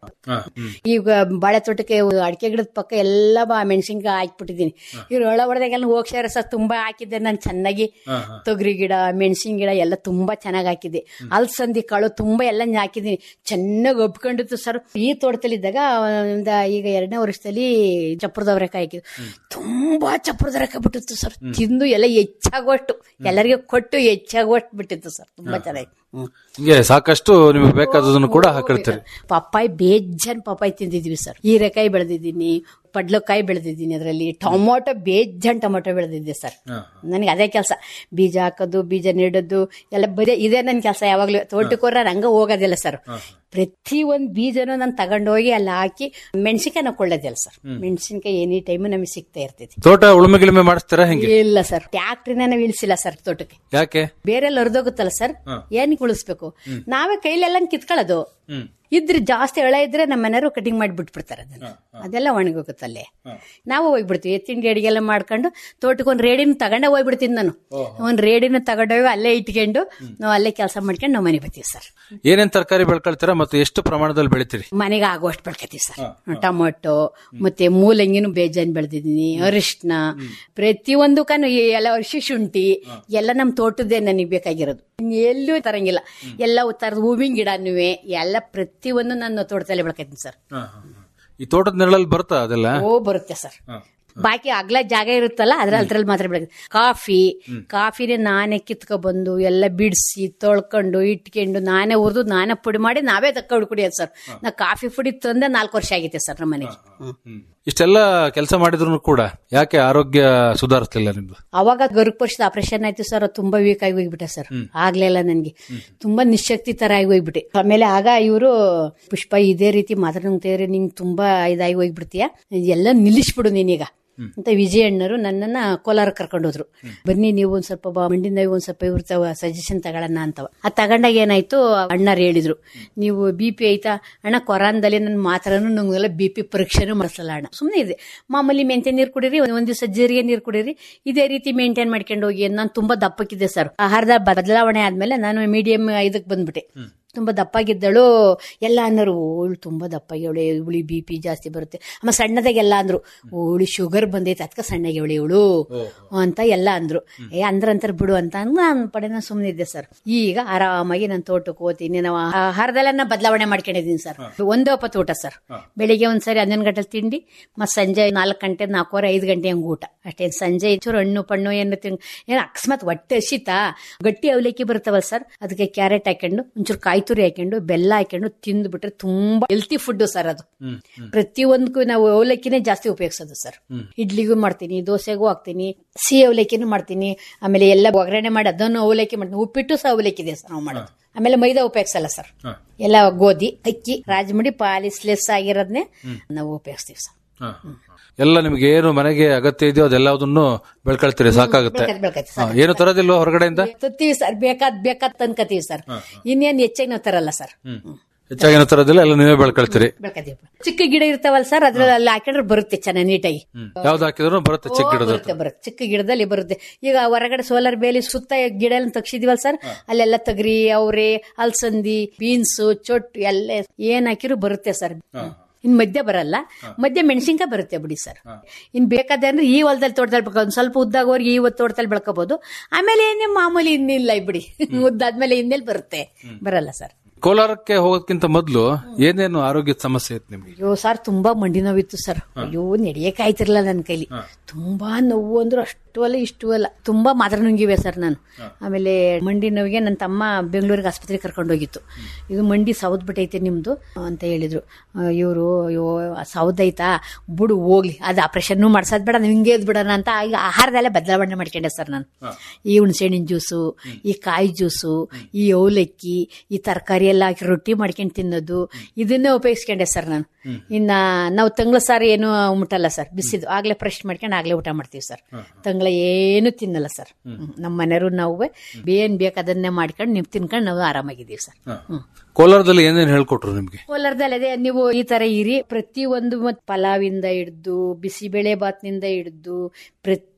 ಈಗ ಬಾಳೆ ತೋಟಕ್ಕೆ ಅಡಿಕೆ ಗಿಡದ ಪಕ್ಕ ಎಲ್ಲ ಬಾ ಮೆಣಸಿನ್ಕಾಯಿ ಹಾಕ್ಬಿಟ್ಟಿದೀನಿ ಇವ್ರು ಒಳ ಹೊಡೆದಾಗೆಲ್ಲ ಹೋಗ್ಸಾರ ಸರ್ ತುಂಬಾ ಹಾಕಿದ್ದೆ ನಾನು ಚೆನ್ನಾಗಿ ತೊಗರಿ ಗಿಡ ಮೆಣಸಿನ ಗಿಡ ಎಲ್ಲ ತುಂಬಾ ಚೆನ್ನಾಗಿ ಹಾಕಿದ್ದೆ ಅಲ್ಸಂದಿ ಕಾಳು ತುಂಬಾ ಎಲ್ಲ ಹಾಕಿದೀನಿ ಚೆನ್ನಾಗಿ ಒಪ್ಕೊಂಡಿತ್ತು ಸರ್ ಈ ತೋಟದಲ್ಲಿದ್ದಾಗ ಒಂದ ಈಗ ಎರಡನೇ ವರ್ಷ ವರ್ಷದಲ್ಲಿ ಚಪ್ರದ ಅವರೆಕಾಯಿ ಹಾಕಿದ್ದು ತುಂಬಾ ಚಪ್ರದ ಅವರೆಕಾಯಿ ಬಿಟ್ಟಿತ್ತು ಸರ್ ತಿಂದು ಎಲ್ಲ ಹೆಚ್ಚಾಗುವಷ್ಟು ಎಲ್ಲರಿಗೂ ಕೊಟ್ಟು ಹೆಚ್ಚಾಗುವಷ್ಟು ಬಿಟ್ಟಿತ್ತು ಸರ್ ತುಂಬಾ ಚೆನ್ನಾಗಿ ಹ್ಮ್. ಹಿಂಗೆ ಸಾಕಷ್ಟು ನಿಮಗೆ ಬೇಕಾದದನ್ನು ಕೂಡ ಹಾಕಿರ್ತೀರಿ ಪಪ್ಪಾಯಿ ಬೇಜಾನ್ ಪಪ್ಪಾಯಿ ತಿಂದಿದ್ವಿ ಸರ್ ಹೀರೆಕಾಯಿ ಬೆಳೆದಿದ್ದೀನಿ ಪಡ್ಲಕಾಯಿ ಬೆಳೆದಿದ್ದೀನಿ ಅದರಲ್ಲಿ ಟೊಮೊಟೊ ಬೇಜಾನ್ ಟೊಮೊಟೊ ಬೆಳೆದಿದ್ದೆ ಸರ್ ನನಗೆ ಅದೇ ಕೆಲಸ ಬೀಜ ಹಾಕೋದು ಬೀಜ ನೆಡೋದು ಎಲ್ಲ ಬರೀ ಇದೇ ನನ್ನ ಕೆಲಸ ಯಾವಾಗ್ಲೂ ತೋಟಕ್ಕೋರ ಹಂಗ ಹೋಗೋದಿಲ್ಲ ಸರ್ ಪ್ರತಿ ಒಂದ್ ಬೀಜನೂ ನಾನು ತಗೊಂಡೋಗಿ ಅಲ್ಲಿ ಹಾಕಿ ಮೆಣಸಿನ್ಕಾಯಿ ನಾವು ಕೊಳ್ಳೋದಿಲ್ಲ ಸರ್ ಮೆಣಸಿನ್ಕಾಯಿ ಎನಿ ಟೈಮ್ ನಮಗೆ ಸಿಗ್ತಾ ಇರ್ತೈತಿ ತೋಟ ಉಳುಮೆ ಗಿಳುಮೆ ಮಾಡಿಸ್ತೀರಾ ಹೆಂಗೆ ಇಲ್ಲ ಸರ್ ಟ್ಯಾಕ್ಟ್ರಿನ ನಾವು ಇಳಿಸಿಲ್ಲ ಸರ್ ತೋಟಕ್ಕೆ ಯಾಕೆ ಬೇರೆ ಎಲ್ಲ ಹರಿದೋಗುತ್ತಲ್ಲ ಸರ್ ಏನಕ್ಕೆ ಉಳಿಸ್ಬೇಕು ನಾವೇ ಕೈಲೆಲ್ಲ ಕಿತ್ಕೊಳ್ಳೋದು ಇದ್ರೆ ಜಾಸ್ತಿ ಎಳೆ ಇದ್ರೆ ನಮ್ಮ ಮನೆಯವರು ಕಟಿಂಗ್ ಮಾಡಿ ಬಿಟ್ಬಿಡ್ತಾರೆ ಅದನ್ನ ಅದೆಲ್ಲ ಒಣಗೋಗುತ್ತಲ್ಲೇ ನಾವು ಹೋಗ್ಬಿಡ್ತೀವಿ ಎತ್ತಿನ ಗೇಡಿಗೆಲ್ಲ ಮಾಡ್ಕೊಂಡು ತೋಟಕ್ಕೆ ಒಂದ್ ರೇಡಿನ ತಗೊಂಡೇ ಹೋಗ್ಬಿಡ್ತೀನಿ ನಾನು ಒಂದ್ ರೇಡಿನ ತಗೊಂಡೋಗಿ ಅಲ್ಲೇ ಇಟ್ಕೊಂಡು ನಾವು ಅಲ್ಲೇ ಕೆಲಸ ಮಾಡ್ಕೊಂಡು ನಾವು ಮನೆಗೆ ಬರ್ತೀವಿ ಸರ್ ಏನೇನ್ ತರಕಾರಿ ಬೆಳ್ಕೊಳ್ತೀರಾ ಮತ್ತು ಎಷ್ಟು ಪ್ರಮಾಣದಲ್ಲಿ ಬೆಳಿತೀರಿ ಮನೆಗೆ ಆಗುವಷ್ಟು ಬೆಳ್ಕತೀವಿ ಸರ್ ಟೊಮೊಟೊ ಮತ್ತೆ ಮೂಲಂಗಿನೂ ಬೇಜಾನ್ ಬೆಳೆದಿದ್ದೀನಿ ಅರಿಶಿನ ಪ್ರತಿಯೊಂದು ಕಾನು ಈ ಎಲ್ಲ ಅರಿಶಿ ಶುಂಠಿ ಎಲ್ಲ ನಮ್ ತೋಟದ್ದೇ ನನಗೆ ಬೇಕಾಗಿರೋದು ಎಲ್ಲೂ ತರಂಗಿಲ್ಲ ಎಲ್ಲ ತರದ ಹೂವಿನ ಗಿಡನೂ ಎಲ್ಲ ಪ್ರತಿಯೊಂದು ನಾನು ತೋಟದಲ್ಲೇ ಬೆಳ್ಕತೀನಿ ಸರ್ ಈ ತೋಟದ ನೆರಳಲ್ಲಿ ಬರುತ್ತಾ ಅದೆಲ್ಲ ಓ ಬರುತ್ತೆ ಸರ್ ಬಾಕಿ ಅಗ್ಲ ಜಾಗ ಇರುತ್ತಲ್ಲ ಅದ್ರ ಅದ್ರಲ್ಲಿ ಮಾತ್ರ ಬೆಳಗ್ಗೆ ಕಾಫಿ ಕಾಫಿನೇ ನಾನೇ ಕಿತ್ಕೊ ಬಂದು ಎಲ್ಲ ಬಿಡಿಸಿ ತೊಳ್ಕೊಂಡು ಇಟ್ಕೊಂಡು ನಾನೇ ಹುರಿದು ನಾನೇ ಪುಡಿ ಮಾಡಿ ನಾವೇ ತಕ್ಕೊಂಡು ಕುಡಿಯೋದು ಸರ್ ನಾ ಕಾಫಿ ಪುಡಿ ತಂದೆ ನಾಲ್ಕು ವರ್ಷ ಆಗೈತೆ ಸರ್ ನಮ್ಮ ಮನೆಗೆ ಹ್ಮ್. ಇಷ್ಟೆಲ್ಲ ಕೆಲಸ ಮಾಡಿದ್ರು ಕೂಡ ಯಾಕೆ ಆರೋಗ್ಯ ಸುಧಾರಿಸ್ಲಿಲ್ಲ ನಿಮ್ದು ಅವಾಗ ಗರ್ಭ ವರ್ಷದ ಆಪರೇಷನ್ ಆಯ್ತು ಸರ್ ಅದು ತುಂಬಾ ವೀಕ್ ಆಗಿ ಹೋಗ್ಬಿಟ್ಟೆ ಸರ್ ಆಗ್ಲಿಲ್ಲ ನನ್ಗೆ ತುಂಬಾ ನಿಶಕ್ತಿ ತರ ಆಗಿ ಹೋಗ್ಬಿಟ್ಟೆ ಆಮೇಲೆ ಆಗ ಇವರು ಪುಷ್ಪ ಇದೇ ರೀತಿ ಮಾತಾಡ್ತೇವ್ರಿ ನಿಂಗ್ ತುಂಬಾ ಇದಾಗಿ ಹೋಗ್ಬಿಡ್ತೀಯ ಎಲ್ಲ ನಿಲ್ಲಿಸ್ಬಿಡು ನೀನೀಗ ಅಂತ ವಿಜಯಣ್ಣರು ನನ್ನನ್ನ ಕೋಲಾರ ಕರ್ಕೊಂಡು ಹೋದ್ರು ಬನ್ನಿ ನೀವು ಒಂದ್ ಸ್ವಲ್ಪ ಬಾ ಮಂಡಿನ ಒಂದ್ ಸ್ವಲ್ಪ ಇವ್ರ ಸಜೆಷನ್ ತಗೊಳ್ಳೋಣ ಅಂತವ ಅದ್ ತಗೊಂಡಾಗ ಏನಾಯ್ತು ಅಣ್ಣರು ಹೇಳಿದ್ರು ನೀವು ಬಿ ಪಿ ಐತಾ ಅಣ್ಣ ಕೊರಾನದಲ್ಲಿ ನನ್ನ ಮಾತ್ರನು ನಂಗೆಲ್ಲ ಬಿ ಪಿ ಪರೀಕ್ಷೆನೂ ಮಾಡಿಸಲ್ಲ ಅಣ್ಣ ಸುಮ್ಮನೆ ಇದೆ ಮಾಮೂಲಿ ಮೆಂತೆ ನೀರು ಕುಡೀರಿ ಒಂದ್ ಒಂದ್ ದಿವಸ ಜೀರಿಗೆ ನೀರು ಕುಡೀರಿ ಇದೇ ರೀತಿ ಮೇಂಟೈನ್ ಮಾಡ್ಕೊಂಡು ಹೋಗಿ ನಾನು ತುಂಬಾ ದಪ್ಪಕ್ಕಿದ್ದೆ ಸರ್ ಆಹಾರದ ಬದಲಾವಣೆ ಆದ್ಮೇಲೆ ನಾನು ಮೀಡಿಯಂ ಇದಕ್ ಬಂದ್ಬಿಟ್ಟೆ ತುಂಬಾ ದಪ್ಪಾಗಿದ್ದಳು ಎಲ್ಲ ಅನ್ನೋರು ಓಳು ತುಂಬಾ ದಪ್ಪಾಗಿವಳೆ ಇವಳಿ ಬಿ ಪಿ ಜಾಸ್ತಿ ಬರುತ್ತೆ ಆಮೇಲೆ ಸಣ್ಣದಾಗೆಲ್ಲ ಅಂದ್ರು ಓಳಿ ಶುಗರ್ ಬಂದೈತೆ ಅದಕ್ಕೆ ಸಣ್ಣಗೆ ಇವಳು ಅಂತ ಎಲ್ಲ ಅಂದ್ರು ಏ ಅಂದ್ರಂತಾರ ಬಿಡು ಅಂತ ಅಂದ್ ನಾನು ಪಡೆನ ಸುಮ್ಮನೆ ಇದ್ದೆ ಸರ್ ಈಗ ಆರಾಮಾಗಿ ನಾನು ತೋಟಕ್ಕೆ ಹೋಗ್ತೀನಿ ನಾವು ಆಹಾರದೆಲ್ಲ ಬದಲಾವಣೆ ಮಾಡ್ಕೊಂಡಿದ್ದೀನಿ ಸರ್ ಒಂದೇ ಒಪ್ಪತ್ತು ಊಟ ಸರ್ ಬೆಳಿಗ್ಗೆ ಒಂದ್ಸರಿ ಹನ್ನೊಂದು ಗಂಟೆ ತಿಂಡಿ ಮತ್ತೆ ಸಂಜೆ ನಾಲ್ಕು ಗಂಟೆ ನಾಲ್ಕೂವರೆ ಐದು ಗಂಟೆ ಹಂಗೆ ಊಟ ಅಷ್ಟೇ ಸಂಜೆ ಚೂರು ಹಣ್ಣು ಪಣ್ಣು ಏನು ತಿಂಗ್ ಏನು ಅಕಸ್ಮಾತ್ ಹೊಟ್ಟೆ ಹಸಿತಾ ಗಟ್ಟಿ ಅವಲಕ್ಕಿ ಬರುತ್ತವಲ್ಲ ಸರ್ ಅದಕ್ಕೆ ಕ್ಯಾರೆಟ್ ಹಾಕೊಂಡು ಒಂಚೂರು ಕಾಯಿ ತುರಿ ಹಾಕೊಂಡು ಬೆಲ್ಲ ಹಾಕೊಂಡು ತಿಂದ್ಬಿಟ್ರೆ ತುಂಬಾ ಹೆಲ್ತಿ ಫುಡ್ ಸರ್ ಅದು ಪ್ರತಿಯೊಂದಕ್ಕೂ ನಾವು ಅವಲಕ್ಕಿನೇ ಜಾಸ್ತಿ ಉಪಯೋಗಿಸೋದು ಸರ್ ಇಡ್ಲಿಗೂ ಮಾಡ್ತೀನಿ ದೋಸೆಗೂ ಹಾಕ್ತೀನಿ ಸಿಹಿ ಅವಲಕ್ಕಿನೂ ಮಾಡ್ತೀನಿ ಆಮೇಲೆ ಎಲ್ಲ ಒಗ್ಗರಣೆ ಮಾಡಿ ಅದನ್ನು ಅವಲಕ್ಕಿ ಮಾಡ್ತೀನಿ ಉಪ್ಪಿಟ್ಟು ಸಹ ಅವಲಕ್ಕಿ ಇದೆ ಸರ್ ನಾವು ಮಾಡೋದು ಆಮೇಲೆ ಮೈದಾ ಉಪಯೋಗಿಸಲ್ಲ ಸರ್ ಎಲ್ಲ ಗೋಧಿ ಅಕ್ಕಿ ರಾಜಮುಡಿ ಪಾಲಿಸ್ಲೆಸ್ ಆಗಿರೋದನ್ನೇ ನಾವು ಉಪಯೋಗಿಸ್ತೀವಿ ಸರ್ ಎಲ್ಲ ನಿಮ್ಗೆ ಏನು ಮನೆಗೆ ಅಗತ್ಯ ಇದೆಯೋ ಅದೆಲ್ಲದನ್ನು ಬೆಳ್ಕೊಳ್ತೀರಿ ಸಾಕಾಗುತ್ತೆ ಬೆಳ್ಕತ್- ಬೆಳ್ಕತ್ ಹಾ, ಏನು ತರೋದಿಲ್ವಾ ಹೊರಗಡೆಯಿಂದ ತತ್ತೀವಿ ಸರ್ ಬೇಕಾದ್ ಬೇಕಾದ್ ತಂದ್ಕತೀವಿ ಸರ್ ಇನ್ನೇನ್ ಹೆಚ್ಚಾಗಿ ನಾವು ತರಲ್ಲ ಸರ್ ಹೆಚ್ಚಾಗಿ ಏನು ತರೋದಿಲ್ಲ ಎಲ್ಲ ನೀವೇ ಬೆಳ್ಕೊಳ್ತೀರಿ ಬೆಳ್ಕತೀವಿ ಚಿಕ್ಕ ಗಿಡ ಇರ್ತಾವಲ್ಲ ಸರ್ ಅದ್ರಲ್ಲಿ ಅಲ್ಲಿ ಹಾಕಿದ್ರೆ ಬರುತ್ತೆ ಚೆನ್ನಾಗಿ ನೀಟಾಗಿ ಯಾವ್ದು ಹಾಕಿದ್ರು ಬರುತ್ತೆ ಚಿಕ್ಕ ಗಿಡದ ಬರುತ್ತೆ ಬರುತ್ತೆ ಚಿಕ್ಕ ಗಿಡದಲ್ಲಿ ಬರುತ್ತೆ ಈಗ ಹೊರಗಡೆ ಸೋಲಾರ್ ಬೇಲಿ ಸುತ್ತ ಗಿಡ ಎಲ್ಲ ತಗ್ಸಿದೀವಲ್ಲ ಸರ್ ಅಲ್ಲೆಲ್ಲ ತಗರಿ ಅವ್ರೆ ಅಲ್ಸಂದಿ ಬೀನ್ಸ್ ಚೊಟ್ಟು ಎಲ್ಲ ಏನ್ ಹಾಕಿದ್ರು ಬರುತ್ತೆ ಸರ್ ಇನ್ ಮಧ್ಯ ಬರಲ್ಲ ಮಧ್ಯ ಮೆಣಸಿನ್ಕಾಯಿ ಬರುತ್ತೆ ಬಿಡಿ ಸರ್ ಇನ್ ಬೇಕಾದ್ರೆ ಅಂದ್ರೆ ಈ ಹೊಲದಲ್ಲಿ ತೋಟದಲ್ಲಿ ಬೆಳ್ಕೊ ಒಂದ್ ಸ್ವಲ್ಪ ಉದ್ದಾಗೋರ್ಗೆ ಈ ಹೊತ್ತು ತೋಟದಲ್ಲಿ ಬೆಳ್ಕೋಬಹುದು ಆಮೇಲೆ ಏನೇ ಮಾಮೂಲಿ ಇನ್ನಿಲ್ಲ ಬಿಡಿ ಉದ್ದಾದ್ಮೇಲೆ ಇನ್ನೆಲ್ಲಿ ಬರುತ್ತೆ ಬರಲ್ಲ ಸರ್ ಕೋಲಾರಕ್ಕೆ ಹೋಗೋದಕ್ಕಿಂತ ಮೊದಲು ಏನೇನು ಆರೋಗ್ಯದ ಸಮಸ್ಯೆ ಇತ್ತು ನಿಮ್ಗೆ ಅಯ್ಯೋ ಸರ್ ತುಂಬಾ ಮಂಡಿ ನೋವಿತ್ತು ಸರ್ ಅಯ್ಯೋ ನಡೆಯಕ್ಕೆ ಆಯ್ತಿರ್ಲಿಲ್ಲ ನನ್ನ ಕೈಲಿ ತುಂಬಾ ನೋವು ಅಂದ್ರು ಅಷ್ಟು ಅಲ್ಲ ಇಷ್ಟು ಅಲ್ಲ ತುಂಬಾ ಮಾತ್ರ ನುಂಗಿವೆ ಸರ್ ನಾನು ಆಮೇಲೆ ಮಂಡಿ ನೋವಿಗೆ ನನ್ನ ತಮ್ಮ ಬೆಂಗಳೂರಿಗೆ ಆಸ್ಪತ್ರೆಗೆ ಕರ್ಕೊಂಡು ಹೋಗಿತ್ತು ಇದು ಮಂಡಿ ಸೌದ್ ಬಿಟ್ಟೈತೆ ನಿಮ್ದು ಅಂತ ಹೇಳಿದ್ರು ಇವರು ಅಯ್ಯೋ ಸೌದೈತಾ ಬಿಡು ಹೋಗ್ಲಿ ಅದು ಆಪರೇಷನ್ ಮಾಡ್ಸೋದ್ ಬೇಡ ನಾವು ಹಿಂಗೆ ಬಿಡೋಣ ಅಂತ ಈಗ ಆಹಾರದಲ್ಲೇ ಬದಲಾವಣೆ ಮಾಡ್ಕೊಂಡೆ ಸರ್ ನಾನು ಈ ಹುಣಸೆಹಣ್ಣಿನ ಜ್ಯೂಸು ಈ ಕಾಯಿ ಜ್ಯೂಸು ಈ ಅವಲಕ್ಕಿ ಈ ತರಕಾರಿ ಎಲ್ಲ ಹಾಕಿ ರೊಟ್ಟಿ ಮಾಡ್ಕೊಂಡು ತಿನ್ನೋದು ಇದನ್ನೇ ಉಪಯೋಗಿಸ್ಕೊಂಡೆ ಸರ್ ನಾನು ಇನ್ನ ನಾವು ತಂಗ್ಳ ಸಾರು ಏನು ಮುಟ್ಟಲ್ಲ ಸರ್ ಬಿಸಿದು ಆಗ್ಲೇ ಫ್ರೆಶ್ ಮಾಡ್ಕೊಂಡು ಆಗ್ಲೇ ಊಟ ಮಾಡ್ತೀವಿ ಸರ್ ತಂಗ್ಳ ಏನು ತಿನ್ನಲ್ಲ ಸರ್ ನಮ್ಮ ಮನೆಯವರು ನಾವು ಏನ್ ಬೇಕು ಅದನ್ನೇ ಮಾಡ್ಕೊಂಡು ನೀವು ತಿನ್ಕೊಂಡು ನಾವು ಆರಾಮಾಗಿದ್ದೀವಿ ಸರ್ ಹ್ಮ್ ಕೋಲಾರದಲ್ಲಿ ಏನೇನು ಹೇಳ್ಕೊಟ್ರು ನಿಮ್ಗೆ ಕೋಲಾರದಲ್ಲಿ ಅದೇ ನೀವು ಈ ತರ ಇರಿ ಪ್ರತಿ ಒಂದು ಮತ್ ಪಲಾವಿಂದ ಹಿಡ್ದು ಬಿಸಿಬೇಳೆ ಬಾತ್ನಿಂದ ಹಿಡ್ದು ಪ್ರತಿ